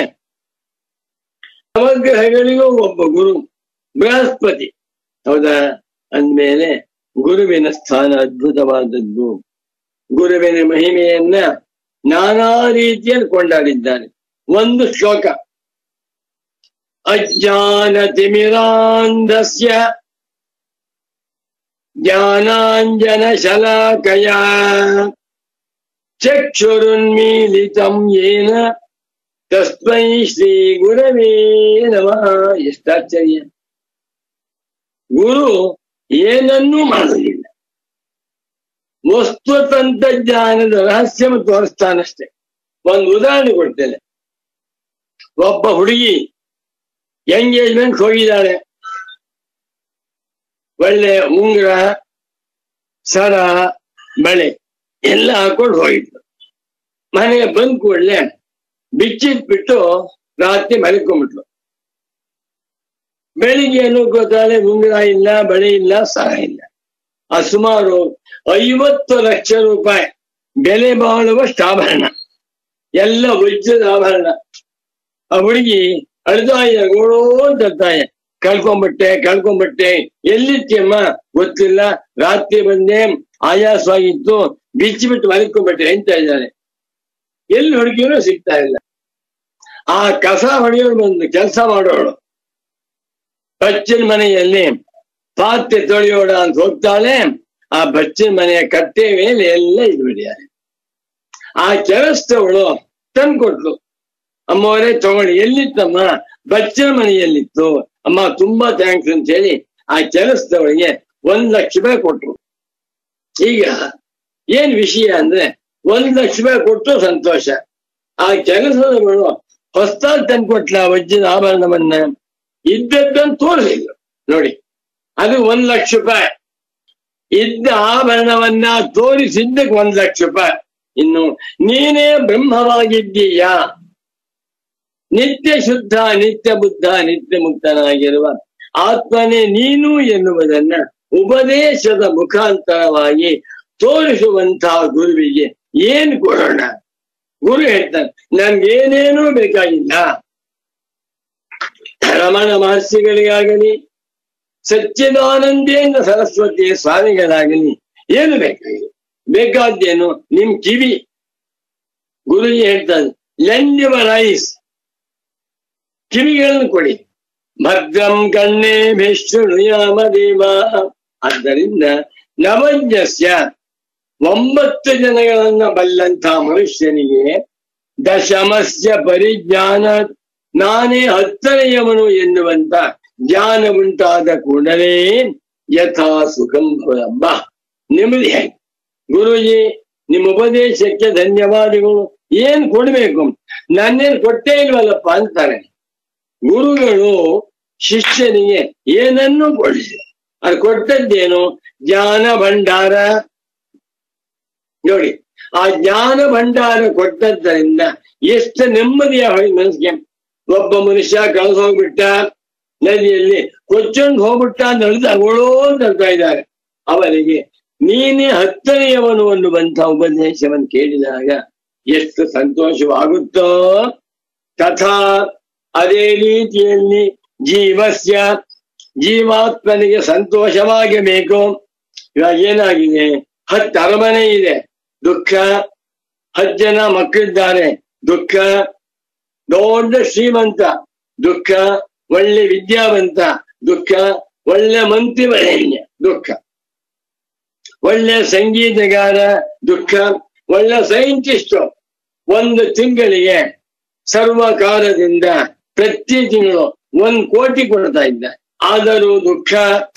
ನವಗ್ರಹಗಳಿಗೂ ಒಬ್ಬ ಗುರು ಬೃಹಸ್ಪತಿ ಹೌದಾ ಅಂದ್ಮೇಲೆ ಗುರುವಿನ ಸ್ಥಾನ ಅದ್ಭುತವಾದದ್ದು ಗುರುವಿನ ಮಹಿಮೆಯನ್ನ ನಾನಾ ರೀತಿಯಲ್ಲಿ ಕೊಂಡಾಡಿದ್ದಾನೆ ಒಂದು ಶ್ಲೋಕ ಅಜ್ಞಾನ ತಿಮಿರಾಂಧಸ್ಯ ಜ್ಞಾನಾಂಜನ ಶಲಾಕಯ ಚಕ್ಷುರುನ್ಮೀಲಿತಂ ಯೇನ ತಸ್ಮೈ ಶ್ರೀ ಗುರವೇ ನಮಃ ಎಷ್ಟಾಶ್ಚರ್ಯ ಗುರು ಏನನ್ನೂ ಮಾಡುವುದಿಲ್ಲ ವಸ್ತು ತಂತ್ರಜ್ಞಾನದ ರಹಸ್ಯ ತೋರಿಸ್ತಾನಷ್ಟೇ ಒಂದು ಉದಾಹರಣೆ ಕೊಡ್ತೇನೆ ಒಬ್ಬ ಹುಡುಗಿ ಎಂಗೇಜ್ಮೆಂಟ್ ಹೋಗಿದ್ದಾಳೆ ಒಳ್ಳೆ ಉಂಗುರ ಸರ ಬಳೆ ಎಲ್ಲ ಹಾಕೊಂಡು ಹೋಗಿದ್ಲು ಮನೆಗೆ ಬಂದ್ ಕೂಡಲೇ ಬಿಚ್ಚಿಟ್ಬಿಟ್ಟು ರಾತ್ರಿ ಮಲ್ಕೊಂಡ್ಬಿಟ್ಲು ಬೆಳಿಗ್ಗೆ ಏನು ಗೊತ್ತಾಳೆ ಉಂಗುರ ಇಲ್ಲ ಬಳೆ ಇಲ್ಲ ಸರ ಇಲ್ಲ ಆ ಸುಮಾರು ಐವತ್ತು ಲಕ್ಷ ರೂಪಾಯಿ ಬೆಲೆ ಬಾಳುವಷ್ಟು ಆಭರಣ ಎಲ್ಲ ವಜ್ರದ ಆಭರಣ ಆ ಹುಡುಗಿ ಅಳ್ದಾಯ ಗೋಳೋ ಅಂತ ಅಳ್ತಾಯ ಕಳ್ಕೊಂಬಿಟ್ಟೆ ಕಳ್ಕೊಂಬಿಟ್ಟೆ ಎಲ್ಲಿತ್ಯಮ್ಮ ಗೊತ್ತಿಲ್ಲ ರಾತ್ರಿ ಬಂದೆ ಆಯಾಸವಾಗಿತ್ತು ಬಿಚ್ಚಿಬಿಟ್ಟು ಮಲ್ಕೊಂಡ್ಬಿಟ್ಟೆ ಅಂತ ಇದ್ದಾಳೆ ಎಲ್ಲಿ ಹುಡುಗಿಯೂ ಸಿಗ್ತಾ ಇಲ್ಲ ಆ ಕಸ ಹೊಡೆಯೋಳು ಬಂದು ಕೆಲಸ ಮಾಡೋಳು ಬಚ್ಚನ ಮನೆಯಲ್ಲಿ ಪಾತ್ರೆ ತೊಳೆಯೋಣ ಅಂತ ಹೋಗ್ತಾಳೆ ಆ ಬಚ್ಚನ ಮನೆಯ ಕಟ್ಟೆ ಮೇಲೆ ಎಲ್ಲ ಇದ್ಬಿಟ್ಟಿದ್ದಾರೆ ಆ ಕೆಲಸದವಳು ತಂದ್ಕೊಟ್ಲು ಅಮ್ಮವರೇ ತಗೊಳ್ಳಿ ಎಲ್ಲಿತ್ತಮ್ಮ ಬಚ್ಚನ ಮನೆಯಲ್ಲಿತ್ತು ಅಮ್ಮ ತುಂಬಾ ಥ್ಯಾಂಕ್ಸ್ ಅಂತ ಹೇಳಿ ಆ ಕೆಲಸದವಳಿಗೆ ಒಂದ್ ಲಕ್ಷ ರೂಪಾಯಿ ಕೊಟ್ರು ಈಗ ಏನ್ ವಿಷಯ ಅಂದ್ರೆ ಒಂದ್ ಲಕ್ಷ ರೂಪಾಯಿ ಕೊಟ್ಟು ಸಂತೋಷ ಆ ಕೆಲಸದವಳು ಹೊಸ್ತಾಗಿ ತಂದ್ಕೊಟ್ಲ ವಜ್ರದ ಆಭರಣವನ್ನ ಇದ್ದದ್ದನ್ನು ತೋರಿಸಿಲ್ಲ ನೋಡಿ ಅದು ಒಂದ್ ಲಕ್ಷ ರೂಪಾಯಿ ಇದ್ದ ಆಭರಣವನ್ನ ತೋರಿಸಿದ್ದಕ್ಕೆ ಒಂದ್ ಲಕ್ಷ ರೂಪಾಯಿ ಇನ್ನು ನೀನೇ ಬ್ರಹ್ಮವಾಗಿದ್ದೀಯಾ ನಿತ್ಯ ಶುದ್ಧ ನಿತ್ಯ ಬುದ್ಧ ನಿತ್ಯ ಮುಕ್ತನಾಗಿರುವ ಆತ್ಮನೇ ನೀನು ಎನ್ನುವುದನ್ನ ಉಪದೇಶದ ಮುಖಾಂತರವಾಗಿ ತೋರಿಸುವಂತಹ ಗುರುವಿಗೆ ಏನ್ ಕೊಡೋಣ ಗುರು ಹೇಳ್ತಾನೆ ನನ್ಗೇನೇನೂ ಬೇಕಾಗಿಲ್ಲ ರಮಣ ಮಹರ್ಷಿಗಳಿಗಾಗಲಿ ಸಚ್ಚಿದಾನಂದೇಂದ್ರ ಸರಸ್ವತಿ ಸ್ವಾಮಿಗಳಾಗಲಿ ಏನು ಬೇಕಾಗಿಲ್ಲ ಬೇಕಾದ್ದೇನು ನಿಮ್ ಕಿವಿ ಗುರುಜಿ ಹೇಳ್ತಾನೆ ಲೆಂಡ್ ಯುವರ್ ಐಸ್ ಕಿವಿಗಳನ್ನು ಕೊಡಿ ಭದ್ರಂ ಕಣ್ಣೇ ಭೇಷುಯಾಮ ದೇವ ಆದ್ದರಿಂದ ನವಜ್ಞಸ್ಯ ಒಂಬತ್ತು ಜನಗಳನ್ನ ಬಲ್ಲಂತ ಮನುಷ್ಯನಿಗೆ ದಶಮಸ್ಯ ಪರಿಜ್ಞಾನ ನಾನೇ ಹತ್ತನೆಯವನು ಎನ್ನುವಂತ ಜ್ಞಾನ ಉಂಟಾದ ಕೂಡಲೇ ಯಥಾ ಸುಖಂ ಭವಮ್ಮ ನೆಮ್ಮದಿ ಹೇಗೆ ಗುರುಜಿ ನಿಮ್ಮ ಉಪದೇಶಕ್ಕೆ ಧನ್ಯವಾದಗಳು ಏನ್ ಕೊಡ್ಬೇಕು ನನ್ನೇನ್ ಕೊಟ್ಟೇ ಇಲ್ವಲ್ಲಪ್ಪ ಅಂತಾರೆ ಗುರುಗಳು ಶಿಷ್ಯನಿಗೆ ಏನನ್ನು ಕೊಡಿಸಿ ಅದು ಕೊಟ್ಟದ್ದೇನು ಜ್ಞಾನ ಭಂಡಾರ ನೋಡಿ ಆ ಜ್ಞಾನ ಭಂಡಾರ ಕೊಟ್ಟದ್ದರಿಂದ ಎಷ್ಟು ನೆಮ್ಮದಿಯ ಹೊಳಿ ಮನಸ್ಸಿಗೆ ಒಬ್ಬ ಮನುಷ್ಯ ಕಳೆದು ಹೋಗ್ಬಿಟ್ಟ ನದಿಯಲ್ಲಿ ಕೊಚ್ಚೊಂಡು ಹೋಗ್ಬಿಟ್ಟ ಅಂತ ಹೇಳಿದ ಅಗೋಳೋ ಅಂತ ಹೇಳ್ತಾ ಇದ್ದಾರೆ ಅವರಿಗೆ ನೀನೇ ಹತ್ತನೆಯವನು ಅನ್ನುವಂಥ ಉಪದೇಶವನ್ನು ಕೇಳಿದಾಗ ಎಷ್ಟು ಸಂತೋಷವಾಗುತ್ತೋ ತಥಾ ಅದೇ ರೀತಿಯಲ್ಲಿ ಜೀವಸ್ಯ ಜೀವಾತ್ಮನಿಗೆ ಸಂತೋಷವಾಗಬೇಕು ಇವಾಗ ಏನಾಗಿದೆ ಹತ್ತು ಅರಮನೆ ಇದೆ ದುಃಖ ಹತ್ತು ಜನ ಮಕ್ಕಳಿದ್ದಾರೆ ದುಃಖ ದೊಡ್ಡ ಶ್ರೀಮಂತ ದುಃಖ ಒಳ್ಳೆ ವಿದ್ಯಾವಂತ ದುಃಖ ಒಳ್ಳೆ ಮಂತ್ರಿವರೇಣ್ಯ ದುಃಖ ಒಳ್ಳೆ ಸಂಗೀತಗಾರ ದುಃಖ ಒಳ್ಳೆ ಸೈಂಟಿಸ್ಟ್ ಒಂದು ತಿಂಗಳಿಗೆ ಸರ್ವಕಾರದಿಂದ ಪ್ರತಿ ತಿಂಗಳು ಒಂದ್ ಕೋಟಿ ಕೊಡ್ತಾ ಇದ್ದ ಆದರೂ ದುಃಖ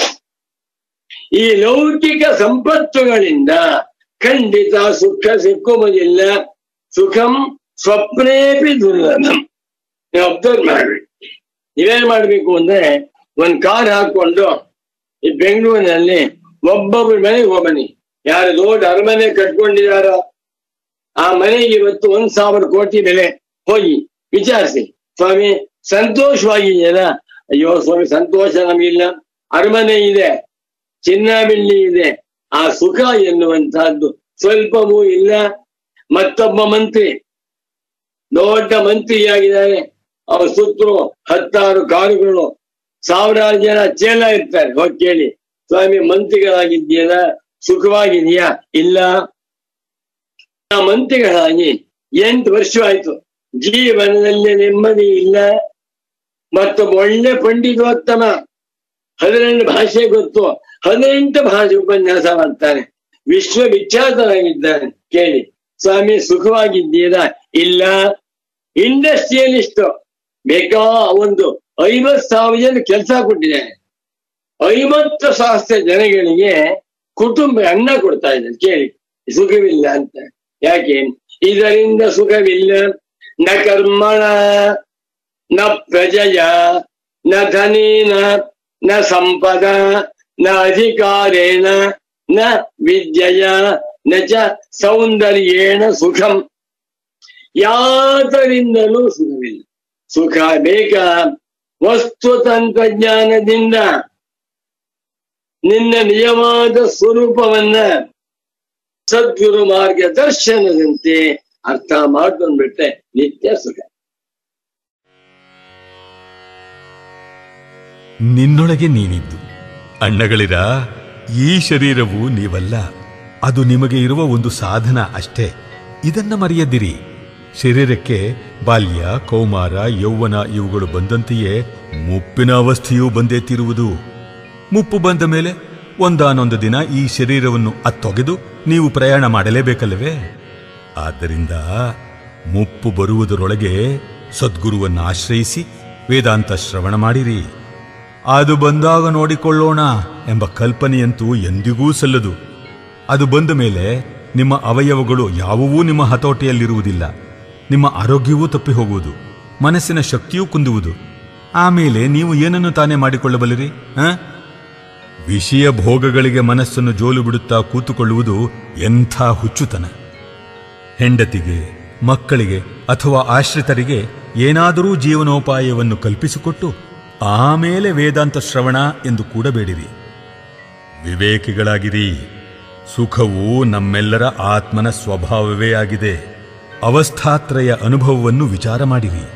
ಈ ಲೌಕಿಕ ಸಂಪತ್ತುಗಳಿಂದ ಖಂಡಿತ ಸುಖ ಸಿಕ್ಕುವುದಿಲ್ಲ ಸುಖಂ ಸ್ವಪ್ನೇಪಿ ದುರ್ಲಭಂ ನೀವು ಅಬ್ಸರ್ವ್ ಮಾಡ್ಬೇಕು ನೀವೇನ್ ಮಾಡ್ಬೇಕು ಅಂದ್ರೆ ಒಂದ್ ಕಾರ್ ಹಾಕೊಂಡು ಈ ಬೆಂಗಳೂರಿನಲ್ಲಿ ಒಬ್ಬೊಬ್ಬರ ಮನೆಗೆ ಹೋಗ್ಬನ್ನಿ ಯಾರು ದೊಡ್ಡ ಅರಮನೆ ಕಟ್ಕೊಂಡಿದಾರೋ ಆ ಮನೆಗೆ ಇವತ್ತು ಒಂದ್ ಸಾವಿರ ಕೋಟಿ ಬೆಲೆ ಹೋಗಿ ವಿಚಾರಿಸಿ ಸ್ವಾಮಿ ಸಂತೋಷವಾಗಿದೆಯಲ್ಲ ಅಯ್ಯೋ ಸ್ವಾಮಿ ಸಂತೋಷ ನಮಗಿಲ್ಲ ಅರಮನೆ ಇದೆ ಚಿನ್ನ ಬೆಳ್ಳಿ ಇದೆ ಆ ಸುಖ ಎನ್ನುವಂತಹದ್ದು ಸ್ವಲ್ಪವೂ ಇಲ್ಲ ಮತ್ತೊಬ್ಬ ಮಂತ್ರಿ ದೊಡ್ಡ ಮಂತ್ರಿಯಾಗಿದ್ದಾರೆ ಅವ್ರ ಸುತ್ತಲೂ ಹತ್ತಾರು ಕಾರುಗಳು ಸಾವಿರಾರು ಜನ ಚೇಲ ಇರ್ತಾರೆ ಹೋಗಿ ಕೇಳಿ ಸ್ವಾಮಿ ಮಂತ್ರಿಗಳಾಗಿದ್ದೀಯಲ್ಲ ಸುಖವಾಗಿದೆಯಾ ಇಲ್ಲ ಆ ಮಂತ್ರಿಗಳಾಗಿ ಎಂಟು ವರ್ಷ ಆಯ್ತು ಜೀವನದಲ್ಲಿ ನೆಮ್ಮದಿ ಇಲ್ಲ ಮತ್ತೊಬ್ಬ ಒಳ್ಳೆ ಪಂಡಿತೋತ್ತಮ ಹದಿನೆಂಟು ಭಾಷೆ ಗೊತ್ತು ಹದಿನೆಂಟು ಭಾಷೆ ಉಪನ್ಯಾಸ ಮಾಡ್ತಾನೆ ವಿಶ್ವವಿಖ್ಯಾತರಾಗಿದ್ದಾನೆ ಕೇಳಿ ಸ್ವಾಮಿ ಸುಖವಾಗಿದ್ದೀರಾ ಇಲ್ಲ ಇಂಡಸ್ಟ್ರಿಯಲಿಸ್ಟ್ ಬೇಕಾ ಒಂದು ಐವತ್ ಸಾವಿರ ಜನ ಕೆಲಸ ಕೊಟ್ಟಿದ್ದಾನೆ ಐವತ್ತು ಸಹಸ್ರ ಜನಗಳಿಗೆ ಕುಟುಂಬ ಅನ್ನ ಕೊಡ್ತಾ ಇದ್ದಾನೆ ಕೇಳಿ ಸುಖವಿಲ್ಲ ಅಂತ ಯಾಕೆ ಇದರಿಂದ ಸುಖವಿಲ್ಲ ನ ಕರ್ಮಣ ನ ಪ್ರಜಯ ನ ಧನೇನ ನ ಸಂಪದ ನ ಅಧಿಕಾರೇಣ ನ ವಿದ್ಯೆಯ ನ ಚ ಸೌಂದರ್ಯೇಣ ಸುಖಂ ಯಾತರಿಂದಲೂ ಸುಖವಿಲ್ಲ ಸುಖ ಬೇಕ ವಸ್ತು ತಂತ್ರಜ್ಞಾನದಿಂದ ನಿನ್ನ ನಿಜವಾದ ಸ್ವರೂಪವನ್ನ ಸದ್ಗುರು ಮಾರ್ಗದರ್ಶನದಂತೆ ಅರ್ಥ ಮಾಡ್ಕೊಂಡ್ಬಿಟ್ರೆ ನಿತ್ಯ ಸುಖ ನಿನ್ನೊಳಗೆ ನೀನಿದ್ದು ಅಣ್ಣಗಳಿರ ಈ ಶರೀರವು ನೀವಲ್ಲ ಅದು ನಿಮಗೆ ಇರುವ ಒಂದು ಸಾಧನ ಅಷ್ಟೇ ಇದನ್ನ ಮರೆಯದಿರಿ ಶರೀರಕ್ಕೆ ಬಾಲ್ಯ ಕೌಮಾರ ಯೌವನ ಇವುಗಳು ಬಂದಂತೆಯೇ ಮುಪ್ಪಿನ ಅವಸ್ಥೆಯೂ ಬಂದೇ ತೀರುವುದು ಮುಪ್ಪು ಬಂದ ಮೇಲೆ ಒಂದಾನೊಂದು ದಿನ ಈ ಶರೀರವನ್ನು ಅತ್ತೊಗೆದು ನೀವು ಪ್ರಯಾಣ ಮಾಡಲೇಬೇಕಲ್ಲವೇ ಆದ್ದರಿಂದ ಮುಪ್ಪು ಬರುವುದರೊಳಗೆ ಸದ್ಗುರುವನ್ನು ಆಶ್ರಯಿಸಿ ವೇದಾಂತ ಶ್ರವಣ ಮಾಡಿರಿ ಅದು ಬಂದಾಗ ನೋಡಿಕೊಳ್ಳೋಣ ಎಂಬ ಕಲ್ಪನೆಯಂತೂ ಎಂದಿಗೂ ಸಲ್ಲದು ಅದು ಬಂದ ಮೇಲೆ ನಿಮ್ಮ ಅವಯವಗಳು ಯಾವುವೂ ನಿಮ್ಮ ಹತೋಟಿಯಲ್ಲಿರುವುದಿಲ್ಲ ನಿಮ್ಮ ಆರೋಗ್ಯವೂ ತಪ್ಪಿ ಹೋಗುವುದು ಮನಸ್ಸಿನ ಶಕ್ತಿಯೂ ಕುಂದುವುದು ಆಮೇಲೆ ನೀವು ಏನನ್ನು ತಾನೇ ಮಾಡಿಕೊಳ್ಳಬಲ್ಲಿರಿ ಆ? ವಿಷಯ ಭೋಗಗಳಿಗೆ ಮನಸ್ಸನ್ನು ಜೋಲು ಬಿಡುತ್ತಾ ಕೂತುಕೊಳ್ಳುವುದು ಎಂಥ ಹುಚ್ಚುತನ ಹೆಂಡತಿಗೆ ಮಕ್ಕಳಿಗೆ ಅಥವಾ ಆಶ್ರಿತರಿಗೆ ಏನಾದರೂ ಜೀವನೋಪಾಯವನ್ನು ಕಲ್ಪಿಸಿಕೊಟ್ಟು ಆಮೇಲೆ ವೇದಾಂತ ಶ್ರವಣ ಎಂದು ಕೂಡಬೇಡಿರಿ ವಿವೇಕಿಗಳಾಗಿರಿ ಸುಖವು ನಮ್ಮೆಲ್ಲರ ಆತ್ಮನ ಸ್ವಭಾವವೇ ಆಗಿದೆ ಅವಸ್ಥಾತ್ರಯ ಅನುಭವವನ್ನು ವಿಚಾರ ಮಾಡಿರಿ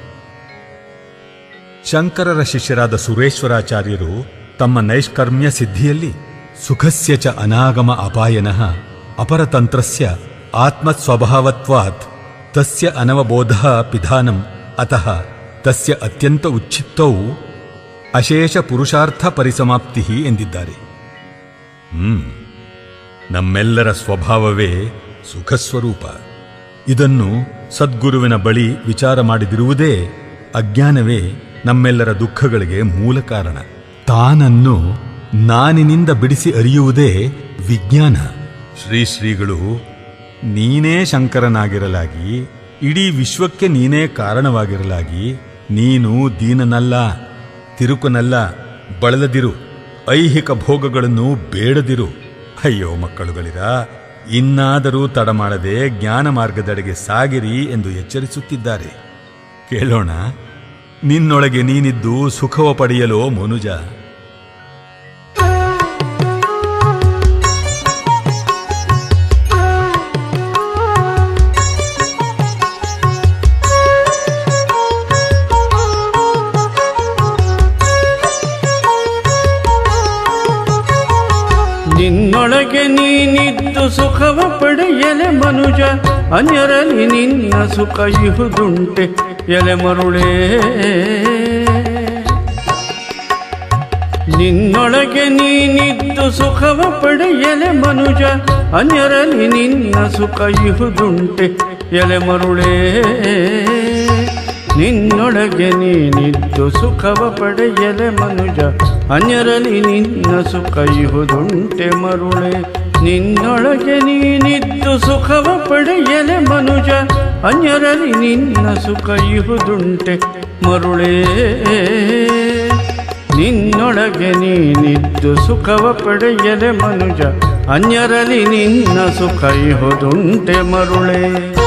ಶಂಕರರ ಶಿಷ್ಯರಾದ ಸುರೇಶ್ವರಾಚಾರ್ಯರು ತಮ್ಮ ನೈಷ್ಕರ್ಮ್ಯ ಸಿದ್ಧಿಯಲ್ಲಿ ಸುಖಸ್ಯ ಚ ಅನಾಗಮ ಅಪಾಯನಃ ಅಪರತಂತ್ರಸ್ಯ ಆತ್ಮಸ್ವಭಾವತ್ವಾತ್ ತಸ್ಯ ಅನವಬೋಧ ಪಿಧಾನಂ ಅತಃ ತಸ್ಯ ಅತ್ಯಂತ ಉಚ್ಛಿತ್ತೌ ಅಶೇಷ ಪುರುಷಾರ್ಥ ಪರಿಸಮಾಪ್ತಿ ಎಂದಿದ್ದಾರೆ ಹ್ಮ್ ನಮ್ಮೆಲ್ಲರ ಸ್ವಭಾವವೇ ಸುಖಸ್ವರೂಪ ಇದನ್ನು ಸದ್ಗುರುವಿನ ಬಳಿ ವಿಚಾರ ಮಾಡಿದಿರುವುದೇ ಅಜ್ಞಾನವೇ ನಮ್ಮೆಲ್ಲರ ದುಃಖಗಳಿಗೆ ಮೂಲ ಕಾರಣ ತಾನನ್ನು ನಾನಿನಿಂದ ಬಿಡಿಸಿ ಅರಿಯುವುದೇ ವಿಜ್ಞಾನ ಶ್ರೀ ಶ್ರೀಗಳು ನೀನೇ ಶಂಕರನಾಗಿರಲಾಗಿ ಇಡೀ ವಿಶ್ವಕ್ಕೆ ನೀನೇ ಕಾರಣವಾಗಿರಲಾಗಿ ನೀನು ದೀನನಲ್ಲ ತಿರುಕನಲ್ಲ ಬಳಲದಿರು ಐಹಿಕ ಭೋಗಗಳನ್ನು ಬೇಡದಿರು ಅಯ್ಯೋ ಮಕ್ಕಳುಗಳಿರ ಇನ್ನಾದರೂ ತಡ ಮಾಡದೆ ಜ್ಞಾನ ಮಾರ್ಗದೆಡೆಗೆ ಸಾಗಿರಿ ಎಂದು ಎಚ್ಚರಿಸುತ್ತಿದ್ದಾರೆ ಕೇಳೋಣ ನಿನ್ನೊಳಗೆ ನೀನಿದ್ದು ಸುಖವ ಪಡೆಯಲೋ ಮನುಜ ನಿನ್ನೊಳಗೆ ನೀನಿದ್ದು ಸುಖವ ಪಡೆಯಲೆ ಮನುಜ ಅನ್ಯರಲ್ಲಿ ನಿನ್ನ ಸುಖ ಇಹುದುಂಟೆ ಎಲೆ ಮರುಳೇ ನಿನ್ನೊಳಗೆ ನೀನಿದ್ದು ಸುಖವ ಪಡೆಯಲೆ ಮನುಜ ಅನ್ಯರಲ್ಲಿ ನಿನ್ನ ಸುಖ ಇಹುದುಂಟೆ ಎಲೆ ಮರುಳೇ ನಿನ್ನೊಳಗೆ ನೀನಿದ್ದು ಸುಖವ ಪಡೆಯಲೆ ಮನುಜ ಅನ್ಯರಲ್ಲಿ ನಿನ್ನ ಸುಖ ಇಹುದುಂಟೆ ಮರುಳೆ ನಿನ್ನೊಳಗೆ ನೀನಿದ್ದು ಸುಖವ ಪಡೆಯಲೆ ಮನುಜ ಅನ್ಯರಲ್ಲಿ ನಿನ್ನ ಸುಖ ಇಹುದುಂಟೆ ಮರುಳೇ ನಿನ್ನೊಳಗೆ ನೀನಿದ್ದು ಸುಖವ ಪಡೆಯಲೆ ಮನುಜ ಅನ್ಯರಲ್ಲಿ ನಿನ್ನ ಸುಖ ಇಹುದುಂಟೆ ಮರುಳೇ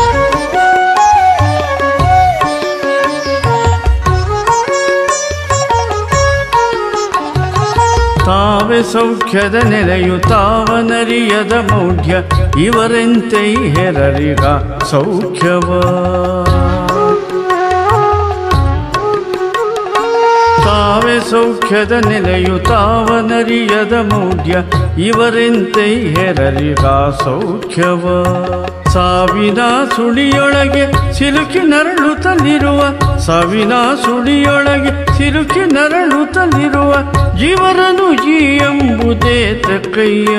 ತಾವೆ ಸೌಖ್ಯದ ನೆಲೆಯು ತಾವನರಿಯದ ಮೌಢ್ಯ ಇವರೆಂತೆ ಹೆರರಿಗ ಸೌಖ್ಯವ ತಾವೆ ಸೌಖ್ಯದ ನೆಲೆಯು ತಾವನರಿಯದ ಮೌಢ್ಯ ಇವರೆಂತೆ ಹೆರರಿಗ ಸೌಖ್ಯವ ಸಾವಿನ ಸುಳಿಯೊಳಗೆ ಸಿಲುಕಿ ನರಳುತ್ತಲಿರುವ ಸಾವಿನ ಸುಳಿಯೊಳಗೆ ಸಿಲುಕಿ ನರಳುತ್ತಲಿರುವ ಜೀವರನು ಜೀ ಎಂಬುದೇ ತಕ್ಕಯ್ಯ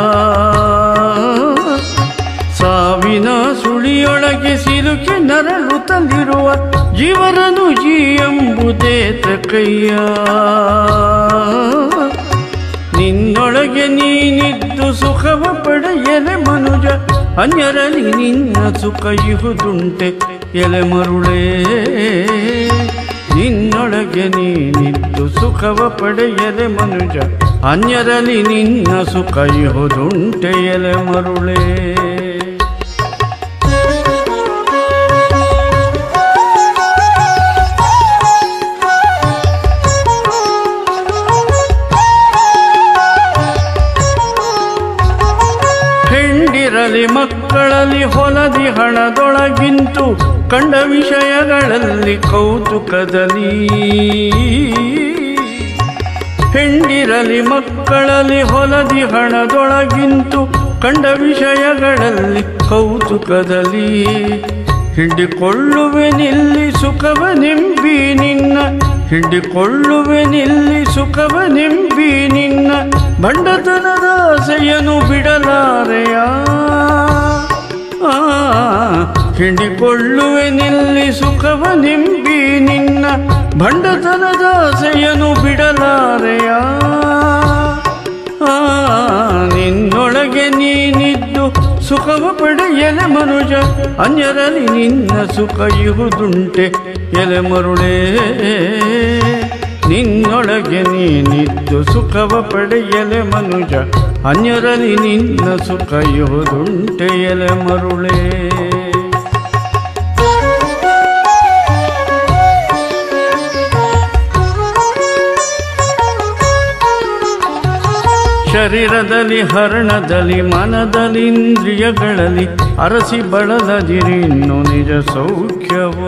ಸಾವಿನ ಸುಳಿಯೊಳಗೆ ಸಿಲುಕಿ ನರಳುತ್ತಲಿರುವ ಜೀವರನು ಜೀ ಎಂಬುದೇ ತಕ್ಕಯ್ಯ ನಿನ್ನೊಳಗೆ ನೀನಿದ್ದು ಸುಖವ ಪಡೆಯಲೆ ಮನುಜ ಅನ್ಯರಲ್ಲಿ ನಿನ್ನ ಸುಖ ಇಹುದುಂಟೆ ಎಲೆ ಮರುಳೇ ನಿನ್ನೊಳಗೆ ನೀನಿದ್ದು ಸುಖವ ಪಡೆಯಲೆ ಮನುಜ ಅನ್ಯರಲ್ಲಿ ನಿನ್ನ ಸುಖ ಇಹುದುಂಟೆಯಲೆ ಮರುಳೇ ಹೆಂಡಿರಲಿ ಮಕ್ಕಳಲ್ಲಿ ಹೊಲದಿ ಹಣದೊಳಗಿಂತು ಕಂಡ ವಿಷಯಗಳಲ್ಲಿ ಕೌತುಕದಲ್ಲಿ ಹೆಂಡಿರಲಿ ಮಕ್ಕಳಲ್ಲಿ ಹೊಲದಿ ಹಣದೊಳಗಿಂತು ಕಂಡ ವಿಷಯಗಳಲ್ಲಿ ಕೌತುಕದಲ್ಲಿ ಹಿಂಡಿಕೊಳ್ಳುವೆ ನಿಲ್ಲಿ ಸುಖವ ನಿಂಬಿ ನಿನ್ನ ಹಿಂಡಿಕೊಳ್ಳುವೆ ನಿಲ್ಲಿ ಸುಖವ ನಿಂಬಿ ನಿನ್ನ ಬಂಡತನದ ಆಸೆಯನ್ನು ಬಿಡಲಾರೆಯ ಆ, ಹಿಂಡಿಕೊಳ್ಳುವೆ ನಿಲ್ಲಿ ಸುಖವ ನಿಂಬಿ ನಿನ್ನ ಭಂಡತನದ ಆಸೆಯನ್ನು ಬಿಡಲಾರೆಯ ಆ, ನಿನ್ನೊಳಗೆ ನೀನಿದ್ದು ಸುಖವ ಪಡೆಯಲೆ ಮನುಜ ಅನ್ಯರಲ್ಲಿ ನಿನ್ನ ಸುಖ ಇಹುದುಂಟೆ ಎಲೆ ಮರುಳೇ ನಿನ್ನೊಳಗೆ ನೀನಿದ್ದು ಸುಖವ ಪಡೆಯಲೆ ಮನುಜ ಅನ್ಯರಲ್ಲಿ ನಿನ್ನ ಸುಖ ಇಹುದುಂಟೆ ಎಲೆ ಮರುಳೇ ಶರೀರದಲ್ಲಿ ಹರಣದಲ್ಲಿ ಮನದಲ್ಲಿ ಇಂದ್ರಿಯಗಳಲ್ಲಿ ಅರಸಿ ಬಳಲದಿರಿನ್ನು ನಿಜ ಸೌಖ್ಯವ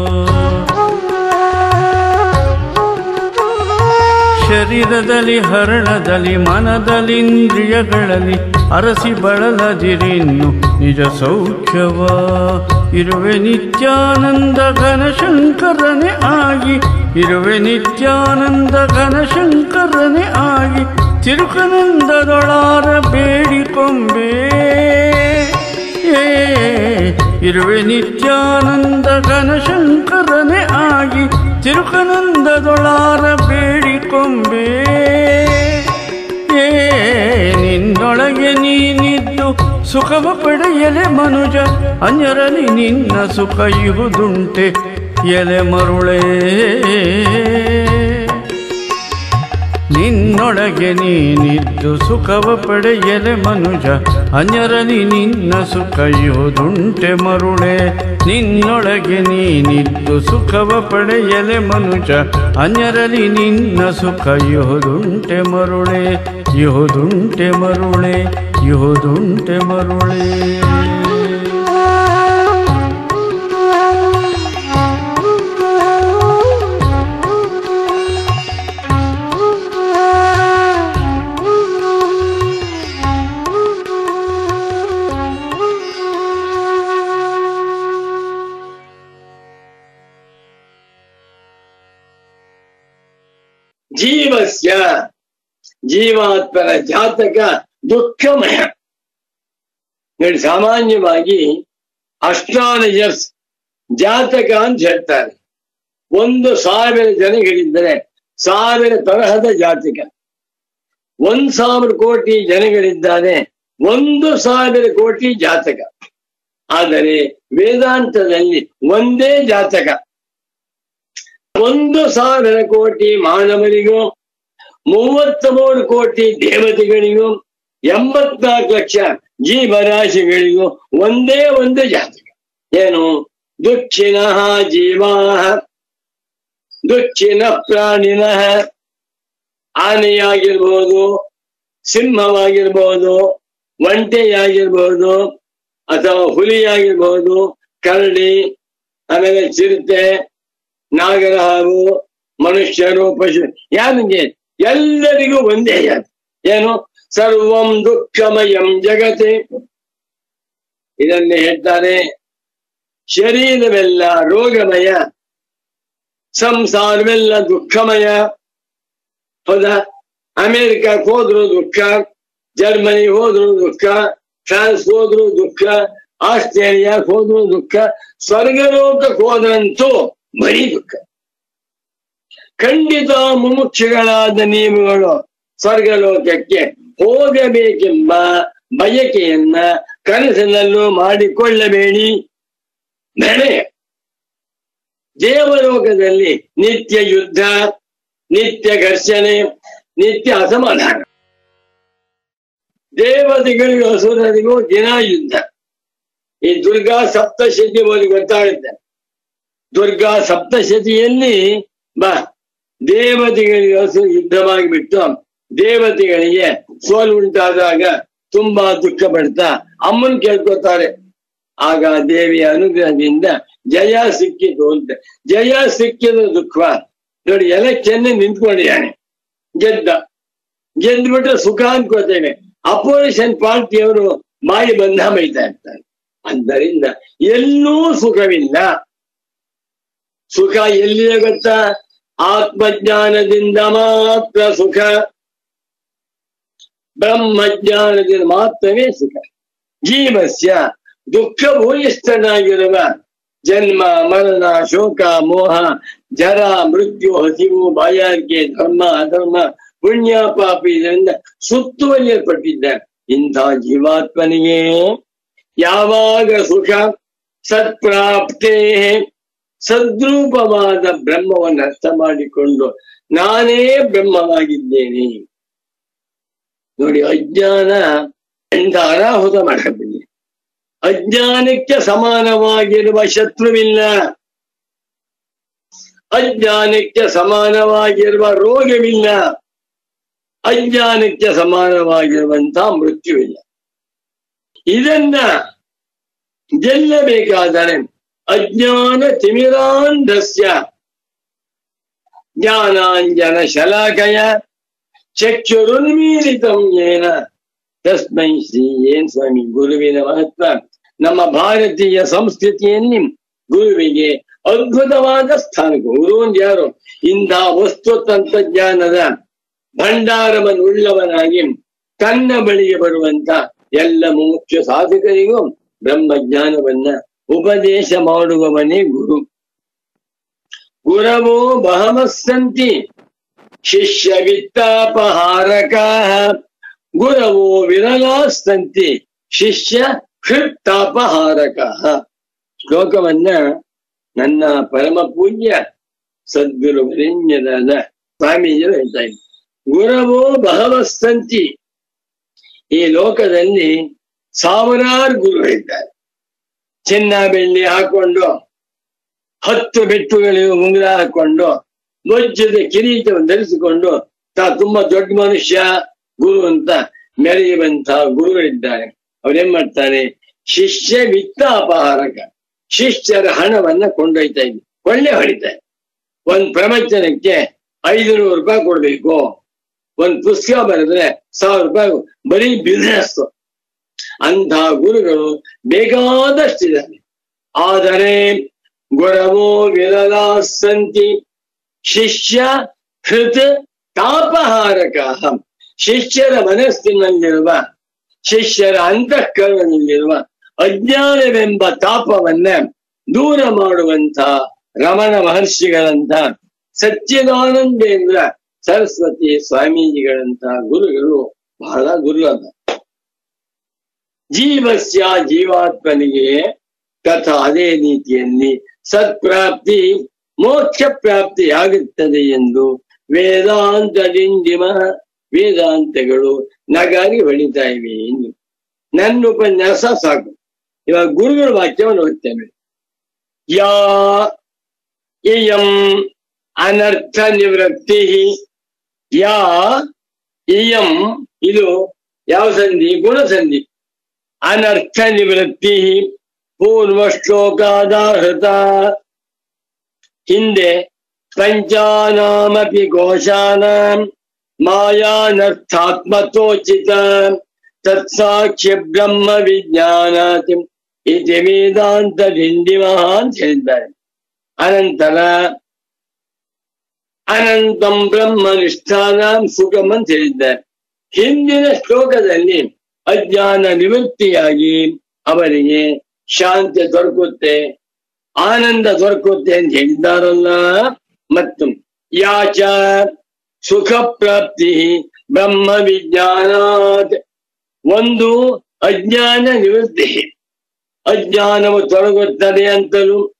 ಶರೀರದಲ್ಲಿ ಹರಣದಲ್ಲಿ ಮನದಲ್ಲಿ ಇಂದ್ರಿಯಗಳಲ್ಲಿ ಅರಸಿ ಬಳಲದಿರಿನ್ನು ನಿಜ ಸೌಖ್ಯವ ಇರುವೆ ನಿತ್ಯಾನಂದ ಘನಶಂಕರನೆ ಆಗಿ ಇರುವೆ ನಿತ್ಯಾನಂದ ಘನಶಂಕರನೆ ಆಗಿ ತಿರುಕನಂದದೊಳಾರ ಬೇಡಿಕೊಂಬೆ ಏ ಇರುವೆ ನಿತ್ಯಾನಂದ ಘನಶಂಕರನೆ ಆಗಿ ತಿರುಕನಂದದೊಳಾರ ಬೇಡಿಕೊಂಬೆ ಏ ನಿನ್ನೊಳಗೆ ನೀನಿದ್ದು ಸುಖವ ಪಡೆಯಲೆ ಮನುಜ ಅನ್ಯರಲ್ಲಿ ನಿನ್ನ ಸುಖ ಇಹುದುಂಟೆ ಎಲೆ ಮರುಳೇ ನಿನ್ನೊಳಗೆ ನೀನಿದ್ದು ಸುಖವ ಪಡೆಯಲೆ ಮನುಜ ಅನ್ಯರಲ್ಲಿ ನಿನ್ನ ಸುಖ ಇಹುದುಂಟೆ ಮರುಳೆ ನಿನ್ನೊಳಗೆ ನೀನಿದ್ದು ಸುಖವ ಪಡೆಯಲೆ ಮನುಜ ಅನ್ಯರಲ್ಲಿ ನಿನ್ನ ಸುಖ ಇಹುದುಂಟೆ ಮರುಳೆ ಇಹುದುಂಟೆ ಮರುಳೆ ಇಹುದುಂಟೆ ಮರುಳೆ ಜೀವಸ್ಯ ಜೀವಾತ್ಮನ ಜಾತಕ ದುಃಖಮಯ ನೋಡಿ ಸಾಮಾನ್ಯವಾಗಿ ಅಸ್ಟ್ರಾಲಜರ್ಸ್ ಜಾತಕ ಅಂತ ಹೇಳ್ತಾರೆ ಒಂದು ಸಾವಿರ ಜನಗಳಿದ್ದರೆ ಸಾವಿರ ತರಹದ ಜಾತಕ ಒಂದ್ ಸಾವಿರ ಕೋಟಿ ಜನಗಳಿದ್ದಾರೆ ಒಂದು ಸಾವಿರ ಕೋಟಿ ಜಾತಕ ಆದರೆ ವೇದಾಂತದಲ್ಲಿ ಒಂದೇ ಜಾತಕ ಒಂದು ಸಾವಿರ ಕೋಟಿ ಮಾನವರಿಗೂ ಮೂವತ್ತ ಮೂರು ಕೋಟಿ ದೇವತೆಗಳಿಗೂ ಎಂಬತ್ನಾಲ್ಕು ಲಕ್ಷ ಜೀವರಾಶಿಗಳಿಗೂ ಒಂದೇ ಒಂದು ಜಾತಕ ಏನು ದುಃಖಿನ ಜೀವಾ ದುಃಖಿನ ಪ್ರಾಣಿನ ಆನೆಯಾಗಿರ್ಬೋದು ಸಿಂಹವಾಗಿರ್ಬೋದು ಒಂಟೆಯಾಗಿರ್ಬೋದು ಅಥವಾ ಹುಲಿಯಾಗಿರ್ಬೋದು ಕರಡಿ ಆಮೇಲೆ ಚಿರತೆ ನಾಗರ ಹಾವು ಮನುಷ್ಯರು ಪಶು ಯಾರಿಗೆ ಎಲ್ಲರಿಗೂ ಒಂದೇ ಜಾತಿ ಏನು ಸರ್ವಂ ದುಃಖಮಯಂ ಜಗತೆ ಇದನ್ನೇ ಹೇಳ್ತಾರೆ ಶರೀರವೆಲ್ಲ ರೋಗಮಯ ಸಂಸಾರವೆಲ್ಲ ದುಃಖಮಯ ಹೌದಾ ಅಮೆರಿಕಕ್ಕೆ ಹೋದ್ರು ದುಃಖ ಜರ್ಮನಿ ಹೋದ್ರು ದುಃಖ ಫ್ರಾನ್ಸ್ ಹೋದ್ರು ದುಃಖ ಆಸ್ಟ್ರೇಲಿಯಾಕ್ಕೆ ಹೋದ್ರು ದುಃಖ ಸ್ವರ್ಗಲೋಕಕ್ಕೆ ಹೋದ್ರಂತೂ ಬರೀ ದುಃಖ ಖಂಡಿತ ಮುಮುಕ್ಷುಗಳಾದ ನೀವುಗಳು ಸ್ವರ್ಗಲೋಕಕ್ಕೆ ಹೋಗಬೇಕೆಂಬ ಬಯಕೆಯನ್ನ ಕನಸಿನಲ್ಲೂ ಮಾಡಿಕೊಳ್ಳಬೇಡಿ ಬೇರೆ ದೇವಲೋಕದಲ್ಲಿ ನಿತ್ಯ ಯುದ್ಧ ನಿತ್ಯ ಘರ್ಷಣೆ ನಿತ್ಯ ಅಸಮಾಧಾನ ದೇವತೆಗಳಿಗೂ ಅಸುರರಿಗೂ ದಿನ ಯುದ್ಧ ಈ ದುರ್ಗಾ ಸಪ್ತಶತಿ ಓದಿ ಗೊತ್ತಾಗುತ್ತೆ ದುರ್ಗಾ ಸಪ್ತಶತಿಯಲ್ಲಿ ಬಾ ದೇವತೆಗಳಿಗೆ ಹಸು ಯುದ್ಧವಾಗಿಬಿಟ್ಟು ದೇವತೆಗಳಿಗೆ ಸೋಲು ಉಂಟಾದಾಗ ತುಂಬಾ ದುಃಖ ಪಡ್ತಾ ಅಮ್ಮನ್ ಕೇಳ್ಕೊತಾರೆ ಆಗ ದೇವಿಯ ಅನುಗ್ರಹದಿಂದ ಜಯ ಸಿಕ್ಕಿತು ಅಂತ ಜಯ ಸಿಕ್ಕಿದ ದುಃಖ ನೋಡಿ ಎಲೆಕ್ಷನ್ ನಿಂತ್ಕೊಂಡಿದ್ದಾನೆ ಗೆದ್ದ ಗೆದ್ಬಿಟ್ರೆ ಸುಖ ಅನ್ಕೋತೇವೆ ಅಪೋಸಿಷನ್ ಪಾರ್ಟಿಯವರು ಬಾಯಿ ಬಂದ ಬೈತಾ ಇರ್ತಾರೆ ಆದ್ದರಿಂದ ಎಲ್ಲೂ ಸುಖವಿಲ್ಲ ಸುಖ ಎಲ್ಲಿದೆ ಗೊತ್ತಾ ಆತ್ಮಜ್ಞಾನದಿಂದ ಮಾತ್ರ ಸುಖ ಬ್ರಹ್ಮಜ್ಞಾನದಿಂದ ಮಾತ್ರವೇ ಸುಖ ಜೀವಸ್ಯ ದುಃಖ ಭೂಯಿಷ್ಠನಾಗಿರುವ ಜನ್ಮ ಮರಣ ಶೋಕ ಮೋಹ ಜರ ಮೃತ್ಯು ಹಸಿವು ಬಾಯಾರಿಕೆ ಧರ್ಮ ಅಧರ್ಮ ಪುಣ್ಯ ಪಾಪ ಇದರಿಂದ ಸುತ್ತುವರಿಯಲ್ಪಟ್ಟಿದ್ದಾರೆ ಇಂಥ ಜೀವಾತ್ಮನಿಗೆ ಯಾವಾಗ ಸುಖ ಸತ್ಪ್ರಾಪ್ತೇ ಸದ್ರೂಪವಾದ ಬ್ರಹ್ಮವನ್ನು ಅರ್ಥ ಮಾಡಿಕೊಂಡು ನಾನೇ ಬ್ರಹ್ಮವಾಗಿದ್ದೇನೆ ನೋಡಿ ಅಜ್ಞಾನ ಎಂತ ಅನಾಹುತ ಮಾಡಬಿಡಿ ಅಜ್ಞಾನಕ್ಕೆ ಸಮಾನವಾಗಿರುವ ಶತ್ರುವಿಲ್ಲ ಅಜ್ಞಾನಕ್ಕೆ ಸಮಾನವಾಗಿರುವ ರೋಗವಿಲ್ಲ ಅಜ್ಞಾನಕ್ಕೆ ಸಮಾನವಾಗಿರುವಂತಹ ಮೃತ್ಯುವಿಲ್ಲ ಇದನ್ನ ಗೆಲ್ಲಬೇಕಾದರೆ ಅಜ್ಞಾನ ತಿಮಿರಾಂಧಸ್ಯ ಜ್ಞಾನಾಂಜನ ಶಲಾಕಯ ಚಕ್ಷುರುನ್ಮೀಲಿತಂ ಏನ ತಸ್ಮೈ ಶ್ರೀ ಏನ್ ಸ್ವಾಮಿ ಗುರುವಿನ ಮಹತ್ವ ನಮ್ಮ ಭಾರತೀಯ ಸಂಸ್ಕೃತಿಯಲ್ಲಿ ಗುರುವಿಗೆ ಅದ್ಭುತವಾದ ಸ್ಥಾನ ಗುರು ಅಂದ್ರೆ ಯಾರು ಇಂಥ ವಸ್ತು ತಂತ್ರಜ್ಞಾನದ ಭಂಡಾರವನ್ನು ಉಳ್ಳವನಾಗಿ ತನ್ನ ಬಳಿಗೆ ಬರುವಂತ ಎಲ್ಲ ಮುಖ್ಯ ಸಾಧಕರಿಗೂ ಬ್ರಹ್ಮಜ್ಞಾನವನ್ನ ಉಪದೇಶ ಮಾಡುವವನೇ ಗುರು ಗುರವೋ ಬಹವಸ್ಸಂತಿ ಶಿಷ್ಯ ವಿತ್ತಾಪಹಾರಕ ಗುರವೋ ವಿರಲಾಸ್ತಂತಿ ಶಿಷ್ಯ ಹೃತ್ತಾಪಹಾರಕ ಶ್ಲೋಕವನ್ನ ನನ್ನ ಪರಮ ಪೂಜ್ಯ ಸದ್ಗುರು ವರೇಣ್ಯರಾದ ಸ್ವಾಮೀಜಿಗಳು ಹೇಳ್ತಾ ಇದ್ದಾರೆ ಗುರವೋ ಬಹವಸ್ಸಂತಿ ಈ ಲೋಕದಲ್ಲಿ ಸಾವಿರಾರು ಗುರುಗಳಿದ್ದಾರೆ ಚಿನ್ನ ಬೆಳ್ಳಿ ಹಾಕೊಂಡು ಹತ್ತು ಬೆಟ್ಟುಗಳಿಗೆ ಉಂಗುರ ಹಾಕೊಂಡು ವಜ್ರದ ಕಿರೀಟವನ್ನು ಧರಿಸಿಕೊಂಡು ತಾ ತುಂಬಾ ದೊಡ್ಡ ಮನುಷ್ಯ ಗುರು ಅಂತ ಮೆರೆಯುವಂತಹ ಗುರುಗಳಿದ್ದಾರೆ ಅವ್ರೇನ್ ಮಾಡ್ತಾರೆ ಶಿಷ್ಯ ವಿತ್ತ ಅಪಹಾರಕ ಶಿಷ್ಯರ ಹಣವನ್ನ ಕೊಂಡೊಯ್ತಾ ಇದ್ವಿ ಕೊಳ್ಳೆ ಹೊಡಿತಾರೆ ಒಂದ್ ಪ್ರವಚನಕ್ಕೆ ಐದುನೂರು ರೂಪಾಯಿ ಕೊಡ್ಬೇಕು ಒಂದ್ ಪುಸ್ತಕ ಬರೆದ್ರೆ ಸಾವಿರ ರೂಪಾಯಿ ಬರೀ ಬಿಸ್ನೆಸ್ ಅಂತಹ ಗುರುಗಳು ಬೇಕಾದಷ್ಟಿದ್ದಾರೆ ಆದರೆ ಗುರವೋ ವಿರಲಾಸಂತಿ ಶಿಷ್ಯ ಹೃತ್ ತಾಪಹಾರಕ ಶಿಷ್ಯರ ಮನಸ್ಸಿನಲ್ಲಿರುವ ಶಿಷ್ಯರ ಅಂತಃಕರಣದಲ್ಲಿರುವ ಅಜ್ಞಾನವೆಂಬ ತಾಪವನ್ನ ದೂರ ಮಾಡುವಂತ ರಮಣ ಮಹರ್ಷಿಗಳಂತ ಸಚ್ಚಿದಾನಂದೇಂದ್ರ ಸರಸ್ವತಿ ಸ್ವಾಮೀಜಿಗಳಂತ ಗುರುಗಳು ಬಹಳ ದುರ್ಲಭ ಜೀವಸ್ಯ ಜೀವಾತ್ಮನಿಗೆ ತಥಾ ಅದೇ ರೀತಿಯಲ್ಲಿ ಸತ್ಪ್ರಾಪ್ತಿ ಮೋಕ್ಷ ಪ್ರಾಪ್ತಿಯಾಗುತ್ತದೆ ಎಂದು ವೇದಾಂತದಿಂದಿಮ ವೇದಾಂತಗಳು ನಗಾರಿ ಹೊಳಿತಾ ಇವೆ ಎಂದು ನನ್ನ ಉಪನ್ಯಾಸ ಸಾಕು ಇವಾಗ ಗುರುಗಳ ವಾಕ್ಯವನ್ನು ಓದ್ತೇನೆ ಯಾ ಇಯಂ ಅನರ್ಥ ನಿವೃತ್ತಿ ಯಾ ಇಯಂ ಇದು ಯಾವ ಸಂಧಿ ಗುಣಸಂಧಿ ಅನರ್ಥ ನಿವೃತ್ತಿ ಪೂರ್ವ ಶ್ಲೋಕಾದಾಹೃತ ಹಿಂದೆ ಪಂಚಾನಾಮಪಿ ಕೋಶಾನಾಂ ಮಾಯಾನರ್ಥಾತ್ಮತೋಚಿತ ತತ್ಸಾಕ್ಷ್ಯ ಬ್ರಹ್ಮ ವಿಜ್ಞಾನಾತಿ ಇತಿ ವೇದಾಂತ ಡಿಂಡಿಮಃ ಅಂತ ಹೇಳಿದ್ದಾರೆ ಅನಂತರ ಅನಂತಂ ಬ್ರಹ್ಮ ನಿಷ್ಠಾನಾಂ ಸುಖಂ ಅಂತ ಹೇಳಿದ್ದಾರೆ ಹಿಂದಿನ ಶ್ಲೋಕದಲ್ಲಿ ಅಜ್ಞಾನ ನಿವೃತ್ತಿಯಾಗಿ ಅವರಿಗೆ ಶಾಂತಿ ದೊರಕುತ್ತೆ ಆನಂದ ದೊರಕುತ್ತೆ ಅಂತ ಹೇಳಿದ್ದಾರಲ್ಲ ಮತ್ತು ಯಾಚ ಸುಖ ಪ್ರಾಪ್ತಿ ಬ್ರಹ್ಮ ವಿಜ್ಞಾನಾತ್ ಒಂದು ಅಜ್ಞಾನ ನಿವೃತ್ತಿ ಅಜ್ಞಾನವು ತೊಡಗುತ್ತದೆ ಅಂತಲೂ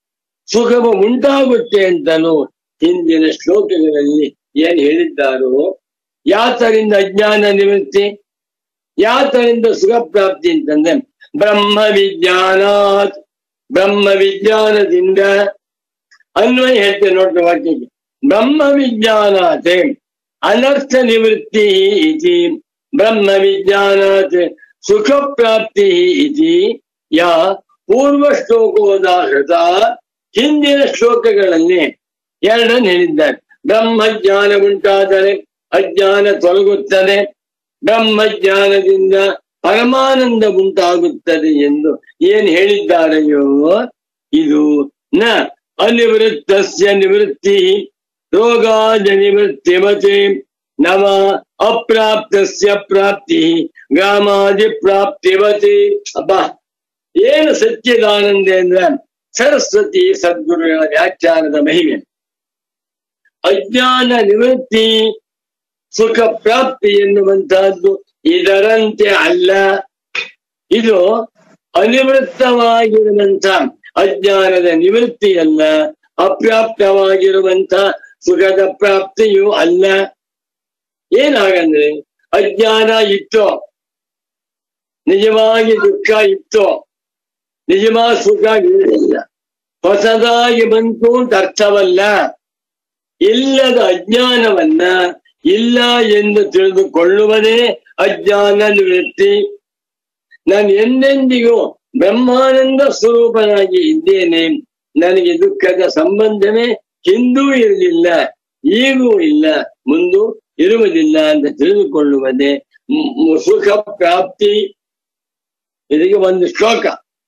ಸುಖವು ಉಂಟಾಗುತ್ತೆ ಅಂತಲೂ ಹಿಂದಿನ ಶ್ಲೋಕಗಳಲ್ಲಿ ಏನ್ ಹೇಳಿದ್ದಾರೋ ಯಾತರಿಂದ ಅಜ್ಞಾನ ನಿವೃತ್ತಿ ಯಾತರಿಂದ ಸುಖ ಪ್ರಾಪ್ತಿ ಅಂತಂದ್ರೆ ಬ್ರಹ್ಮ ವಿಜ್ಞಾನಾತ್ ಬ್ರಹ್ಮ ವಿಜ್ಞಾನದಿಂದ ಅನ್ವಯ ಹೇಳ್ತೇನೆ ನೋಡ್ರಿ ವಾಕ್ಯಕ್ಕೆ ಬ್ರಹ್ಮ ವಿಜ್ಞಾನಾತ್ ಅನರ್ಥ ನಿವೃತ್ತಿ ಇತಿ ಬ್ರಹ್ಮ ವಿಜ್ಞಾನಾತ್ ಸುಖ ಪ್ರಾಪ್ತಿ ಇತಿ ಯಾ ಪೂರ್ವ ಶ್ಲೋಕೋದಾಹೃತ ಹಿಂದಿನ ಶ್ಲೋಕಗಳಲ್ಲಿ ಎರಡನ್ನು ಹೇಳಿದ್ದಾರೆ ಬ್ರಹ್ಮ ಜ್ಞಾನ ಉಂಟಾದರೆ ಅಜ್ಞಾನ ತೊಲಗುತ್ತದೆ ಬ್ರಹ್ಮ ಜ್ಞಾನದಿಂದ ಪರಮಾನಂದ ಉಂಟಾಗುತ್ತದೆ ಎಂದು ಏನ್ ಹೇಳಿದ್ದಾರೆಯೋ ಇದು ನ ಅನಿವೃತ್ತಸ್ಯ ನಿವೃತ್ತಿ ರೋಗಾಜ ನಿವೃತ್ತಿಮತೆ ನವ ಅಪ್ರಾಪ್ತಸ್ಯ ಪ್ರಾಪ್ತಿ ಗ್ರಾಮಾದಿ ಪ್ರಾಪ್ತಿವತಿ ಅಬ್ಬ ಏನು ಸಚ್ಚಿದಾನಂದ ಅಂದ್ರೆ ಸರಸ್ವತಿ ಸದ್ಗುರುಗಳ ವ್ಯಾಖ್ಯಾನದ ಮಹಿಮೆ ಅಜ್ಞಾನ ನಿವೃತ್ತಿ ಸುಖ ಪ್ರಾಪ್ತಿ ಎನ್ನುವಂತಹದ್ದು ಇದರಂತೆ ಅಲ್ಲ ಇದು ಅನಿವೃತ್ತವಾಗಿರುವಂತ ಅಜ್ಞಾನದ ನಿವೃತ್ತಿಯಲ್ಲ ಅಪ್ರಾಪ್ತವಾಗಿರುವಂತ ಸುಖದ ಪ್ರಾಪ್ತಿಯೂ ಅಲ್ಲ ಏನಾಗಂದ್ರೆ ಅಜ್ಞಾನ ಇತ್ತು ನಿಜವಾಗಿ ದುಃಖ ಇತ್ತು ನಿಜವಾದ ಸುಖ ಇರಲಿಲ್ಲ ಹೊಸದಾಗಿ ಬಂತು ಅಂತ ಅರ್ಥವಲ್ಲ ಇಲ್ಲದ ಅಜ್ಞಾನವನ್ನ ಇಲ್ಲ ಎಂದು ತಿಳಿದುಕೊಳ್ಳುವುದೇ ಅಜ್ಞಾನ ನಿವೃತ್ತಿ ನಾನು ಎಂದೆಂದಿಗೂ ಬ್ರಹ್ಮಾನಂದ ಸ್ವರೂಪನಾಗಿ ಇದ್ದೇನೆ ನನಗೆ ದುಃಖದ ಸಂಬಂಧವೇ ಹಿಂದೂ ಇರಲಿಲ್ಲ ಈಗೂ ಇಲ್ಲ ಮುಂದೂ ಇರುವುದಿಲ್ಲ ಅಂತ ತಿಳಿದುಕೊಳ್ಳುವುದೇ ಮ್- ಮ್- ಸುಖ ಪ್ರಾಪ್ತಿ ಇದಕ್ಕೆ ಒಂದು ಶ್ಲೋಕ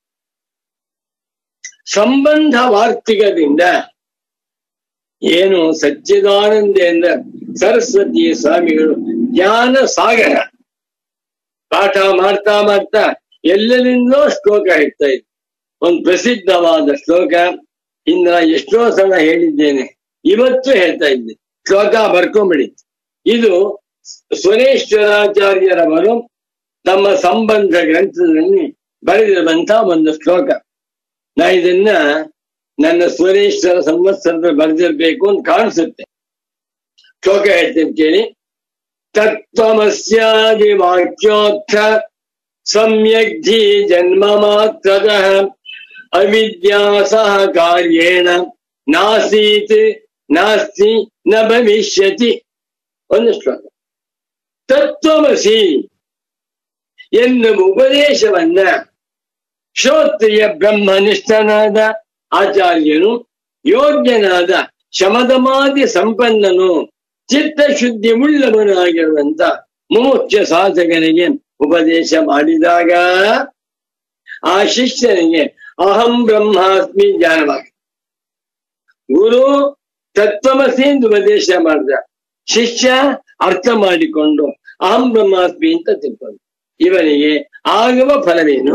ಸಂಬಂಧ ವಾರ್ತಿಕದಿಂದ ಏನು ಸಚ್ಚಿದಾನಂದೇಂದ್ರ ಸರಸ್ವತಿ ಸ್ವಾಮಿಗಳು ಜ್ಞಾನ ಸಾಗರ ಪಾಠ ಮಾಡ್ತಾ ಮಾಡ್ತಾ ಎಲ್ಲರಿಂದಲೋ ಶ್ಲೋಕ ಹೇಳ್ತಾ ಇದ್ರು ಒಂದು ಪ್ರಸಿದ್ಧವಾದ ಶ್ಲೋಕ ಇನ್ನ ಎಷ್ಟೋ ಸಲ ಹೇಳಿದ್ದೇನೆ ಇವತ್ತು ಹೇಳ್ತಾ ಇದ್ದೆ ಶ್ಲೋಕ ಬರ್ಕೊಂಬಿಡಿ ಇದು ಸುರೇಶ್ವರಾಚಾರ್ಯರವರು ತಮ್ಮ ಸಂಬಂಧ ಗ್ರಂಥದಲ್ಲಿ ಬರೆದಿರುವಂತ ಒಂದು ಶ್ಲೋಕ ನಾ ಇದನ್ನ ನನ್ನ ಸುರೇಶ್ವರ ಸಂವತ್ಸರದಲ್ಲಿ ಬರೆದಿರ್ಬೇಕು ಅಂತ ಕಾಣಿಸುತ್ತೆ ಶ್ಲೋಕ ಹೇಳ್ತೇನೆ ಕೇಳಿ ತತ್ವಮಸ್ಯಾದಿ ವಾಕ್ಯೋತ್ಥ ಸಮ್ಯಗ್ಧಿ ಜನ್ಮ ಮಾತ್ರತಃ ಅವಿದ್ಯಾ ಸಹ ಕಾರ್ಯೇಣ ನಾಸೀತ್ ನಾಸ್ತಿ ನ ಭವಿಷ್ಯತಿ ಒಂದು ಶ್ಲೋಕ ತತ್ವಮಸಿ ಎನ್ನುವ ಉಪದೇಶವನ್ನ ಶ್ರೋತ್ರಿಯ ಬ್ರಹ್ಮನಿಷ್ಠನಾದ ಆಚಾರ್ಯನು ಯೋಗ್ಯನಾದ ಶಮದಮಾದಿ ಸಂಪನ್ನನು ಚಿತ್ತಶುದ್ಧಿ ಉಳ್ಳವನಾಗಿರುವಂತ ಮುಖ್ಯ ಸಾಧಕನಿಗೆ ಉಪದೇಶ ಮಾಡಿದಾಗ ಆ ಶಿಷ್ಯನಿಗೆ ಅಹಂ ಬ್ರಹ್ಮಾಸ್ಮಿ ಜ್ಞಾನವಾಗಿ ಗುರು ತತ್ವಮಸಿ ಎಂದು ಉಪದೇಶ ಮಾಡಿದ ಶಿಷ್ಯ ಅರ್ಥ ಮಾಡಿಕೊಂಡು ಅಹಂ ಬ್ರಹ್ಮಾಸ್ಮಿ ಅಂತ ತಿಳ್ಕೊಂಡು ಇವನಿಗೆ ಆಗುವ ಫಲವೇನು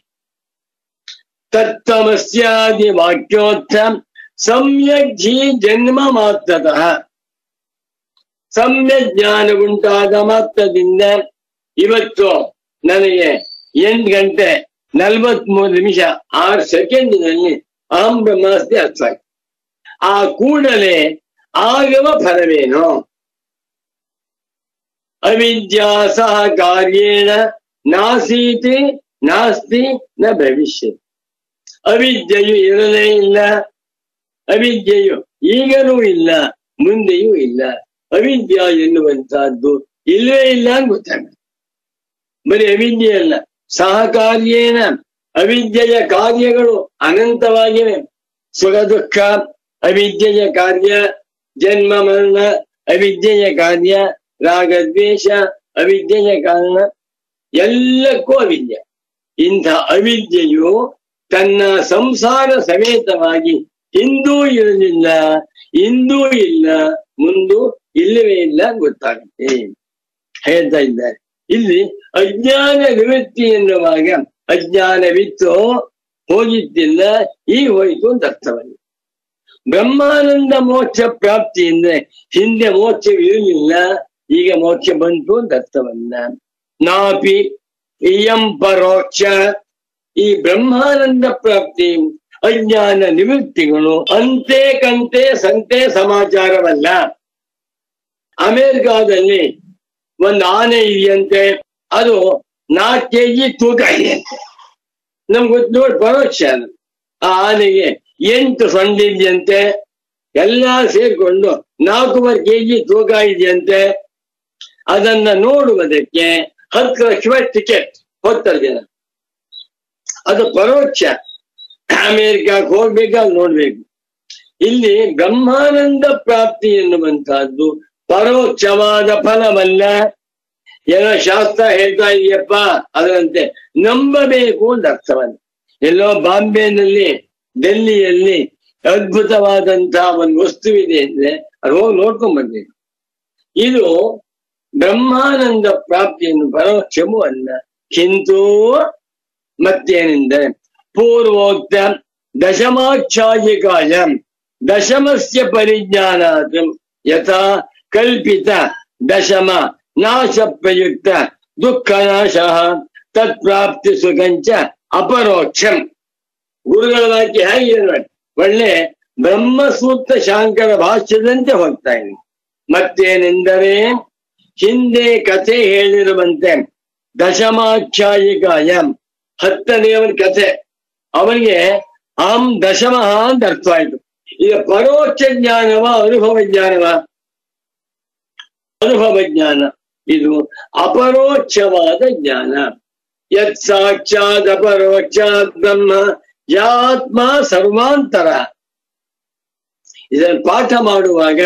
ತತ್ವಮಸ್ಯಾದಿ ವಾಕ್ಯೋತ್ಥ ಸಮ್ಯಕ್ ಜೀ ಜನ್ಮ ಮಾತ್ರತಃ ಸಮ್ಯ ಜ್ಞಾನ ಉಂಟಾದ ಮಾತ್ರದಿಂದ ಇವತ್ತು ನನಗೆ ಎಂಟು ಗಂಟೆ ನಲವತ್ಮೂರು ನಿಮಿಷ ಆರು ಸೆಕೆಂಡಿನಲ್ಲಿ ಅಹಂ ಬ್ರಹ್ಮಾಸ್ತಿ ಅರ್ಥ ಆಯ್ತು ಆ ಕೂಡಲೇ ಆಗುವ ಫಲವೇನು ಅವಿದ್ಯಾ ಸಹ ಕಾರ್ಯೇಣ ನಾಸೀತಿ ನಾಸ್ತಿ ನ ಭವಿಷ್ಯತಿ ಅವಿದ್ಯೆಯು ಇರಲೇ ಇಲ್ಲ ಅವಿದ್ಯೆಯು ಈಗಲೂ ಇಲ್ಲ ಮುಂದೆಯೂ ಇಲ್ಲ ಅವಿದ್ಯ ಎನ್ನುವಂತಹದ್ದು ಇಲ್ಲವೇ ಇಲ್ಲ ಅಂತ ಗೊತ್ತಾಗುತ್ತೆ ಬರೀ ಅವಿದ್ಯೆ ಅಲ್ಲ ಸಹಕಾರ್ಯೇನ ಅವಿದ್ಯೆಯ ಕಾರ್ಯಗಳು ಅನಂತವಾಗಿವೆ ಸುಖ ದುಃಖ ಅವಿದ್ಯೆಯ ಕಾರ್ಯ ಜನ್ಮ ಮರಣ ಅವಿದ್ಯೆಯ ಕಾರ್ಯ ರಾಗದ್ವೇಷ ಅವಿದ್ಯೆಯ ಕಾರಣ ಎಲ್ಲಕ್ಕೂ ಅವಿದ್ಯೆ ಇಂಥ ಅವಿದ್ಯೆಯು ತನ್ನ ಸಂಸಾರ ಸಮೇತವಾಗಿ ಹಿಂದೂ ಇರಲಿಲ್ಲ ಇಂದೂ ಇಲ್ಲ ಮುಂದೂ ಇಲ್ಲವೇ ಇಲ್ಲ ಗೊತ್ತಾಗುತ್ತೆ ಹೇಳ್ತಾ ಇದ್ದಾರೆ ಇಲ್ಲಿ ಅಜ್ಞಾನ ನಿವೃತ್ತಿ ಎನ್ನುವಾಗ ಅಜ್ಞಾನವಿತ್ತು ಹೋಗಿದ್ದಿಲ್ಲ ಈಗ ಹೋಯಿತು ಅಂತ ಅರ್ಥವಲ್ಲ ಬ್ರಹ್ಮಾನಂದ ಮೋಕ್ಷ ಪ್ರಾಪ್ತಿ ಅಂದ್ರೆ ಹಿಂದೆ ಮೋಕ್ಷ ಇರಲಿಲ್ಲ ಈಗ ಮೋಕ್ಷ ಬಂತು ಅಂತ ಅರ್ಥವಲ್ಲ ನಾಪಿ ಇಯಂ ಪರೋಕ್ಷ ಈ ಬ್ರಹ್ಮಾನಂದ ಪ್ರಾಪ್ತಿ ಅಜ್ಞಾನ ನಿವೃತ್ತಿಗಳು ಅಂತೆ ಕಂತೆ ಸಂತೆ ಸಮಾಚಾರವಲ್ಲ ಅಮೆರಿಕಾದಲ್ಲಿ ಒಂದು ಆನೆ ಇದೆಯಂತೆ ಅದು ನಾಲ್ಕು ಕೆಜಿ ತೂಕ ಇದೆಯಂತೆ ನಮ್ಗೆ ಗೊತ್ತು ನೋಡಿ ಪರೋಕ್ಷ ಅದು ಆ ಆನೆಗೆ ಎಂಟು ಸೊಂಡಿದ್ಯಂತೆ ಎಲ್ಲ ಸೇರ್ಕೊಂಡು ನಾಲ್ಕೂವರೆ ಕೆಜಿ ತೂಕ ಇದೆಯಂತೆ ಅದನ್ನ ನೋಡುವುದಕ್ಕೆ ಹತ್ತು ಲಕ್ಷ ರೂಪಾಯಿ ಟಿಕೆಟ್ ಹೋಗ್ತಾರೆ ಜನ ಅದು ಪರೋಕ್ಷ ಅಮೆರಿಕಕ್ಕೆ ಹೋಗ್ಬೇಕಾದ್ರೆ ನೋಡ್ಬೇಕು ಇಲ್ಲಿ ಬ್ರಹ್ಮಾನಂದ ಪ್ರಾಪ್ತಿ ಎನ್ನುವಂತಹದ್ದು ಪರೋಕ್ಷವಾದ ಫಲವಲ್ಲ ಏನೋ ಶಾಸ್ತ್ರ ಹೇಳ್ತಾ ಇದೆಯಪ್ಪ ಅದರಂತೆ ನಂಬಬೇಕು ಅಂತ ಅರ್ಥವಲ್ಲ ಎಲ್ಲೋ ಬಾಂಬೆನಲ್ಲಿ ಡೆಲ್ಲಿಯಲ್ಲಿ ಅದ್ಭುತವಾದಂತಹ ಒಂದು ವಸ್ತುವಿದೆ ಅಂದ್ರೆ ಅದು ಹೋಗಿ ನೋಡ್ಕೊಂಡ್ ಬರ್ಬೇಕು ಇದು ಬ್ರಹ್ಮಾನಂದ ಪ್ರಾಪ್ತಿಯನ್ನು ಪರೋಕ್ಷವೂ ಅಲ್ಲ ಕಿಂತೂ ಮತ್ತೇನೆಂದರೆ ಪೂರ್ವೋಕ್ತ ದಶಮಾಚ್ಛಾಯಿಕಾಯ ದಶಮಸ್ಯ ಪರಿಜ್ಞಾನಾತ್ ಯಥಾ ಕಲ್ಪಿತ ದಶಮ ನಾಶ ಪ್ರಯುಕ್ತ ದುಃಖ ನಾಶ ತತ್ಪ್ರಾಪ್ತಿ ಸುಖಂಚ ಅಪರೋಕ್ಷಂ ಗುರುಗಳ ವಾಕ್ಯ ಹೇಗೆ ನೋಡಿ ಒಳ್ಳೆ ಬ್ರಹ್ಮಸೂತ್ರ ಶಾಂಕರ ಭಾಷ್ಯದಂತೆ ಹೋಗ್ತಾ ಇದೆ ಮತ್ತೇನೆಂದರೆ ಹಿಂದೆ ಕಥೆ ಹೇಳಿರುವಂತೆ ದಶಮಾಖ್ಯಾಯಿಕಾಯ ಹತ್ತನೆಯವನ ಕಥೆ ಅವನಿಗೆ ಆಂ ದಶಮಃ ಅಂತ ಅರ್ಥವಾಯಿತು ಈಗ ಪರೋಕ್ಷ ಜ್ಞಾನವ ಅನುಭವ ಜ್ಞಾನವ ಅನುಭವ ಜ್ಞಾನ ಇದು ಅಪರೋಕ್ಷವಾದ ಜ್ಞಾನ ಯತ್ ಸಾಕ್ಷಾತ್ ಅಪರೋಕ್ಷಾತ್ ಬ್ರಹ್ಮ ಯಾತ್ಮ ಸರ್ವಾಂತರ ಇದನ್ನು ಪಾಠ ಮಾಡುವಾಗ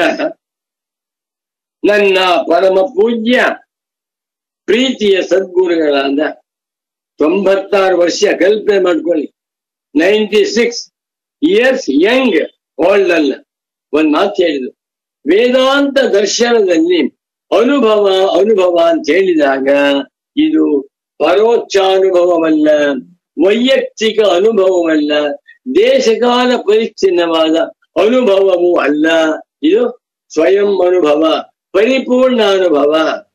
ನನ್ನ ಪರಮ ಪೂಜ್ಯ ಪ್ರೀತಿಯ ಸದ್ಗುರುಗಳಾದ ತೊಂಬತ್ತಾರು ವರ್ಷ ಕಲ್ಪನೆ ಮಾಡ್ಕೊಳ್ಳಿ ninety six years young old ಅಲ್ಲ ಒಂದ್ ಮಾತು ಹೇಳಿದ್ರು ವೇದಾಂತ ದರ್ಶನದಲ್ಲಿ ಅನುಭವ ಅನುಭವ ಅಂತ ಹೇಳಿದಾಗ ಇದು ಪರೋಕ್ಷಾನುಭವವಲ್ಲ ವೈಯಕ್ತಿಕ ಅನುಭವವಲ್ಲ ದೇಶಕಾಲ ಪರಿಚ್ಛಿನ್ನವಾದ ಅನುಭವವೂ ಅಲ್ಲ ಇದು ಸ್ವಯಂ ಅನುಭವ ಪರಿಪೂರ್ಣ ಅನುಭವ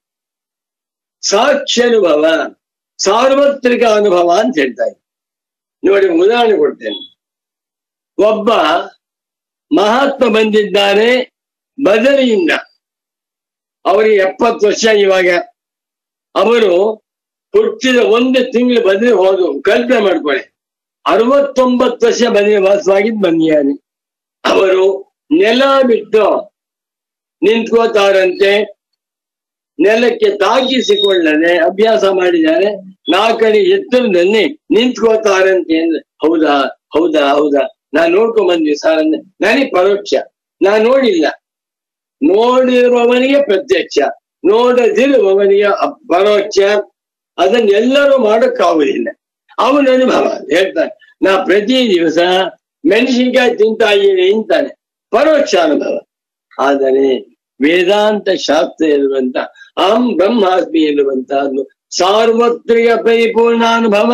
ಸಾಕ್ಷ್ಯನುಭವ ಸಾರ್ವತ್ರಿಕ ಅನುಭವ ಅಂತ ಹೇಳ್ತಾ ಇದ್ದಾರೆ ನೋಡಿ ಉದಾಹರಣೆ ಕೊಡ್ತೇನೆ ಒಬ್ಬ ಮಹಾತ್ಮ ಬಂದಿದ್ದಾರೆ ಬದರಿಯಿಂದ ಅವರಿಗೆ ಎಪ್ಪತ್ತು ವರ್ಷ ಇವಾಗ ಅವರು ಹುಟ್ಟಿದ ಒಂದು ತಿಂಗಳು ಬದಲಿ ಹೋದು ಕಲ್ಪನೆ ಮಾಡ್ಕೊಳ್ಳಿ ಅರವತ್ತೊಂಬತ್ತು ವರ್ಷ ಬದಲಿ ವಾಸವಾಗಿದ್ದು ಬಂದಿದ್ದಾರೆ ಅವರು ನೆಲ ಬಿಟ್ಟು ನಿಂತ್ಕೋತಾರಂತೆ ನೆಲಕ್ಕೆ ತಾಗಿಸಿಕೊಳ್ಳದೆ ಅಭ್ಯಾಸ ಮಾಡಿದ್ದಾರೆ ನಾಲ್ಕನೇ ಎತ್ತರದಲ್ಲಿ ನಿಂತ್ಕೋತಾರಂತೆ ಅಂದ್ರೆ ಹೌದಾ ಹೌದಾ ಹೌದಾ ನಾನ್ ನೋಡ್ಕೊಂಡ್ ಬಂದ್ವಿ ಸರ್ ಅಂದ್ರೆ ನನಗೆ ಪರೋಕ್ಷ ನಾನ್ ನೋಡಿಲ್ಲ ನೋಡಿರುವವನಿಗೆ ಪ್ರತ್ಯಕ್ಷ ನೋಡದಿರುವವನಿಗೆ ಅ- ಪರೋಕ್ಷ ಅದನ್ನೆಲ್ಲರೂ ಮಾಡೋಕ್ಕಾಗುದಿಲ್ಲ ಅವನ ಅನುಭವ ಹೇಳ್ತಾನೆ ನಾ ಪ್ರತಿ ದಿವಸ ಮೆಣಸಿನ್ಕಾಯಿ ತಿಂತಾ ಇದ್ದೀನಿ ಅಂತಾನೆ ಪರೋಕ್ಷ ಅನುಭವ ಆದರೆ ವೇದಾಂತ ಶಾಸ್ತ್ರ ಇರುವಂತ ಅಹಂ ಬ್ರಹ್ಮಾಸ್ಮಿ ಎನ್ನುವಂತಹದ್ದು ಸಾರ್ವತ್ರಿಕ ಪರಿಪೂರ್ಣ ಅನುಭವ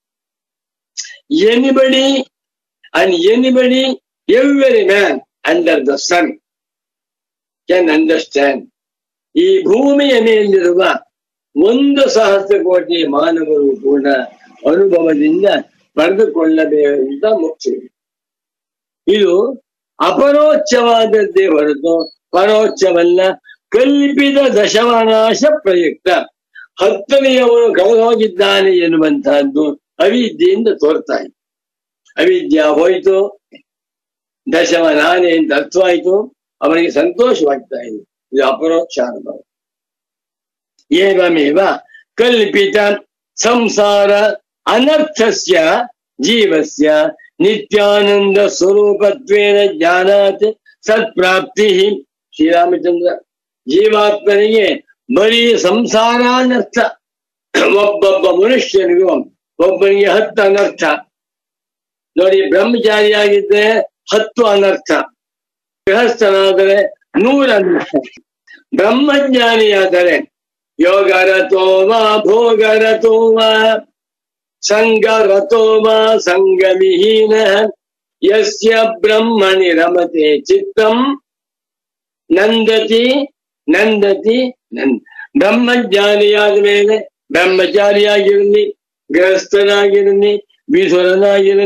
anybody and anybody every man under the sun can understand ಈ ಭೂಮಿಯ ಮೇಲಿರುವ ಒಂದು ಸಹಸ್ರ ಕೋಟಿ ಮಾನವರು ಕೂಡ ಅನುಭವದಿಂದ ಪಡೆದುಕೊಳ್ಳಬೇಕಂತ ಮುಖ್ಯ ಇದು ಅಪರೋಕ್ಷವಾದದ್ದೇ ಹೊರತು ಪರೋಕ್ಷವಲ್ಲ ಕಲ್ಪಿತ ದಶಮನಾಶ ಪ್ರಯುಕ್ತ ಹತ್ತನೆಯವನು ಕಳೆದು ಹೋಗಿದ್ದಾನೆ ಎನ್ನುವಂತಹದ್ದು ಅವಿದ್ಯೆಯಿಂದ ತೋರ್ತಾ ಇದೆ ಅವಿದ್ಯ ಹೋಯ್ತು ದಶಮ ನಾನೇ ಅಂತ ಅರ್ಥವಾಯ್ತು ಅವನಿಗೆ ಸಂತೋಷವಾಗ್ತಾ ಇದೆ ಇದು ಅಪರೋಕ್ಷ ಅನುಭವ ಏವಮೇವ ಕಲ್ಪಿತ ಸಂಸಾರ ಅನರ್ಥಸ್ಯ ಜೀವಸ್ಯ ನಿತ್ಯಾನಂದ ಸ್ವರೂಪತ್ವೇನ ಜ್ಞಾನಾತ್ ಸತ್ಪ್ರಾಪ್ತಿ ಶ್ರೀರಾಮಚಂದ್ರ ಜೀವಾತ್ಮನಿಗೆ ಬರೀ ಸಂಸಾರ ಅನರ್ಥ ಒಬ್ಬೊಬ್ಬ ಮನುಷ್ಯನಿಗೂ ಒಬ್ಬನಿಗೆ ಹತ್ತು ಅನರ್ಥ ನೋಡಿ ಬ್ರಹ್ಮಚಾರಿಯಾಗಿದ್ದರೆ ಹತ್ತು ಅನರ್ಥ ಗೃಹಸ್ಥನಾದರೆ ನೂರ ಅನರ್ಥ ಬ್ರಹ್ಮಜ್ಞಾನಿಯಾದರೆ ಯೋಗರತೋ ವಾ ಭೋಗರತೋ ವಾ ಸಂಗರತೋ ವಾ ಸಂಗವಿಹೀನ ಯಸ್ಯ ಬ್ರಹ್ಮಣಿ ರಮತೆ ಚಿತ್ತಂ ನಂದತಿ ನಂದತಿ ನಂದ ಬ್ರಹ್ಮಜ್ಞಾನಿಯಾದ ಮೇಲೆ ಬ್ರಹ್ಮಚಾರಿಯಾಗಿರಲಿ ಗೃಹಸ್ಥನಾಗಿರಲಿ ವಿಧುರನಾಗಿರಲಿ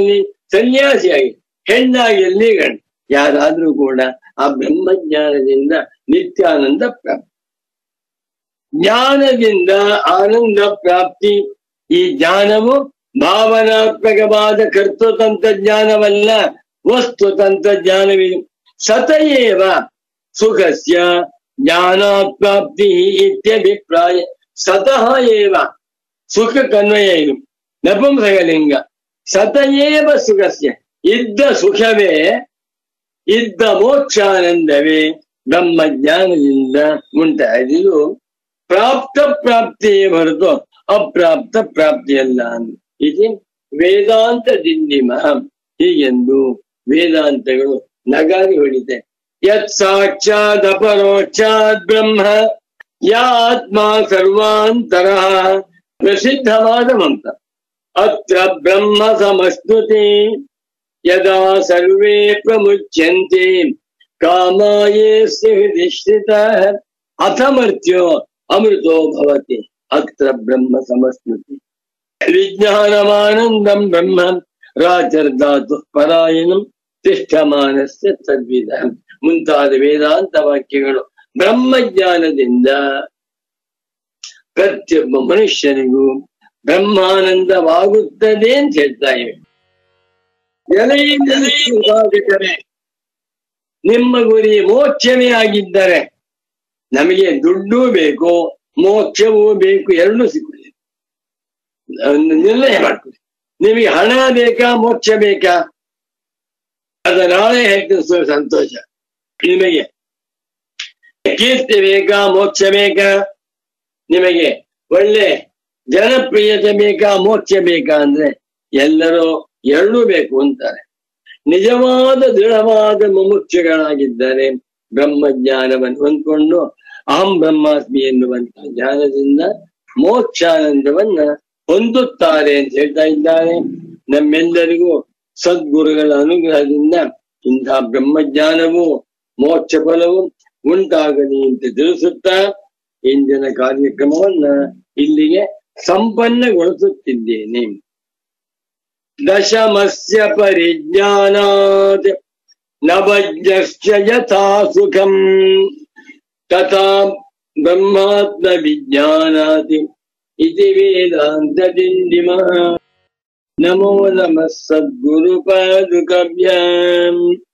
ಸನ್ಯಾಸಿಯಾಗಿ ಹೆಣ್ಣಾಗಿ ಎಲ್ಲಿ ಗಂಡ ಯಾರಾದ್ರೂ ಕೂಡ ಆ ಬ್ರಹ್ಮಜ್ಞಾನದಿಂದ ನಿತ್ಯಾನಂದ ಪ್ರಾಪ್ತಿ ಜ್ಞಾನದಿಂದ ಆನಂದ ಪ್ರಾಪ್ತಿ ಈ ಜ್ಞಾನವು ಭಾವನಾತ್ಮಕವಾದ ಕರ್ತೃತಂತ್ರ ಜ್ಞಾನವಲ್ಲ ವಸ್ತು ತಂತ್ರಜ್ಞಾನವಿದು ಸತಯೇವ ಸುಖಸ್ಯ ಜ್ಞಾನಾತ್ಮಾಪ್ತಿ ಇತ್ಯಭಿಪ್ರಾಯ ಸತಃ ಏವ ಸುಖ ಕನ್ವಯ ಇದು ನಪುಂಸಕಲಿಂಗ ಸತಯೇವ ಸುಖಸ್ಯ ಇದ್ದ ಸುಖವೇ ಇದ್ದ ಮೋಕ್ಷಾನಂದವೇ ಬ್ರಹ್ಮ ಜ್ಞಾನದಿಂದ ಉಂಟಾದಿದು ಪ್ರಾಪ್ತ ಪ್ರಾಪ್ತಿಯೇ ಹೊರತು ಅಪ್ರಾಪ್ತ ಪ್ರಾಪ್ತಿಯಲ್ಲ ಇದು ವೇದಾಂತ ದಿಂಡಿಮ ಹೀಗೆಂದು ವೇದಾಂತಗಳು ನಗಾರಿ ಹೊಡಿತೆ ಯತ್ ಸಾಕ್ಷಾತ್ ಅಪರೋಕ್ಷಾತ್ ಬ್ರಹ್ಮ ಯಾತ್ಮ ಸರ್ವಾಂತರ ಪ್ರಸಿದ್ಧವಾದ ಮಂತ್ರ ಅತ್ರ ಬ್ರಹ್ಮ ಸಮಸ್ನುತಿ ಯದಾ ಸರ್ವೇ ಪ್ರಮುಚ್ಯಂತೆ ಕಾಮಾಯೇಸ್ಯ ಹೃದಿಶ್ರಿತ ಅಥಮರ್ತ್ಯೋ ಅಮೃತೋ ಭವತಿ ಅತ್ರ ಬ್ರಹ್ಮ ಸಮಸ್ನುತಿ ವಿಜ್ಞಾನಮಾನಂದಂ ಬ್ರಹ್ಮ ರಾಜರ್ಧಾತು ಪರಾಯಣಂ ತಿಷ್ಠಮಾನಸ್ಯ ತದ್ವಿಧ ಮುಂತಾದ ವೇದಾಂತ ವಾಕ್ಯಗಳು ಬ್ರಹ್ಮಜ್ಞಾನದಿಂದ ಪ್ರತಿಯೊಬ್ಬ ಮನುಷ್ಯನಿಗೂ ಬ್ರಹ್ಮಾನಂದವಾಗುತ್ತದೆ ಅಂತ ಹೇಳ್ತಾ ಇವೆ ಎಲೆಯಿಂದಲೇ ನಿಮ್ಮ ಗುರಿ ಮೋಕ್ಷವೇ ಆಗಿದ್ದರೆ ನಮಗೆ ದುಡ್ಡು ಬೇಕು ಮೋಕ್ಷವೂ ಬೇಕು ಎರಡೂ ಸಿಕ್ಕುತ್ತೆ ಒಂದು ನಿರ್ಣಯ ಮಾಡ್ಕೊಳ್ಳಿ ನಿಮಗೆ ಹಣ ಬೇಕಾ ಮೋಕ್ಷ ಬೇಕಾ ಅದ ನಾಳೆ ಹೇಳ್ತೀನಿ ಸ್ವಲ್ಪ ಸಂತೋಷ ನಿಮಗೆ ಕೀರ್ತಿ ಬೇಕಾ ಮೋಕ್ಷ ಬೇಕಾ ನಿಮಗೆ ಒಳ್ಳೆ ಜನಪ್ರಿಯತೆ ಬೇಕಾ ಮೋಕ್ಷ ಬೇಕಾ ಅಂದ್ರೆ ಎಲ್ಲರೂ ಎರಡೂ ಬೇಕು ಅಂತಾರೆ ನಿಜವಾದ ದೃಢವಾದ ಮುಮುಕ್ಷಗಳಾಗಿದ್ದಾರೆ ಬ್ರಹ್ಮಜ್ಞಾನವನ್ನು ಹೊಂದ್ಕೊಂಡು ಅಹಂ ಬ್ರಹ್ಮಾಸ್ಮಿ ಎನ್ನುವಂತ ಜ್ಞಾನದಿಂದ ಮೋಕ್ಷಾನಂದವನ್ನ ಹೊಂದುತ್ತಾರೆ ಅಂತ ಹೇಳ್ತಾ ಇದ್ದಾರೆ ನಮ್ಮೆಲ್ಲರಿಗೂ ಸದ್ಗುರುಗಳ ಅನುಗ್ರಹದಿಂದ ಇಂತಹ ಬ್ರಹ್ಮಜ್ಞಾನವು ಮೋಕ್ಷ ಫಲವು ಉಂಟಾಗಲಿ ಅಂತ ತಿಳಿಸುತ್ತಾ ಇಂದಿನ ಕಾರ್ಯಕ್ರಮವನ್ನ ಇಲ್ಲಿಗೆ ಸಂಪನ್ನಗೊಳಿಸುತ್ತಿದ್ದೇನೆ ದಶಮಸ್ಯ ಪರಿಜ್ಞಾನಾತ್ ನವಜ್ಞಶ್ಚ ಯಥಾ ಸುಖಂ ತಥಾ ಬ್ರಹ್ಮಾತ್ಮ ವಿಜ್ಞಾನಾತ್ ಇತಿ ವೇದಾಂತ ದಿಂಡಿಮಃ ನಮೋ ನಮಃ ಸದ್ಗುರು ಪಾದುಕಭ್ಯಾಂ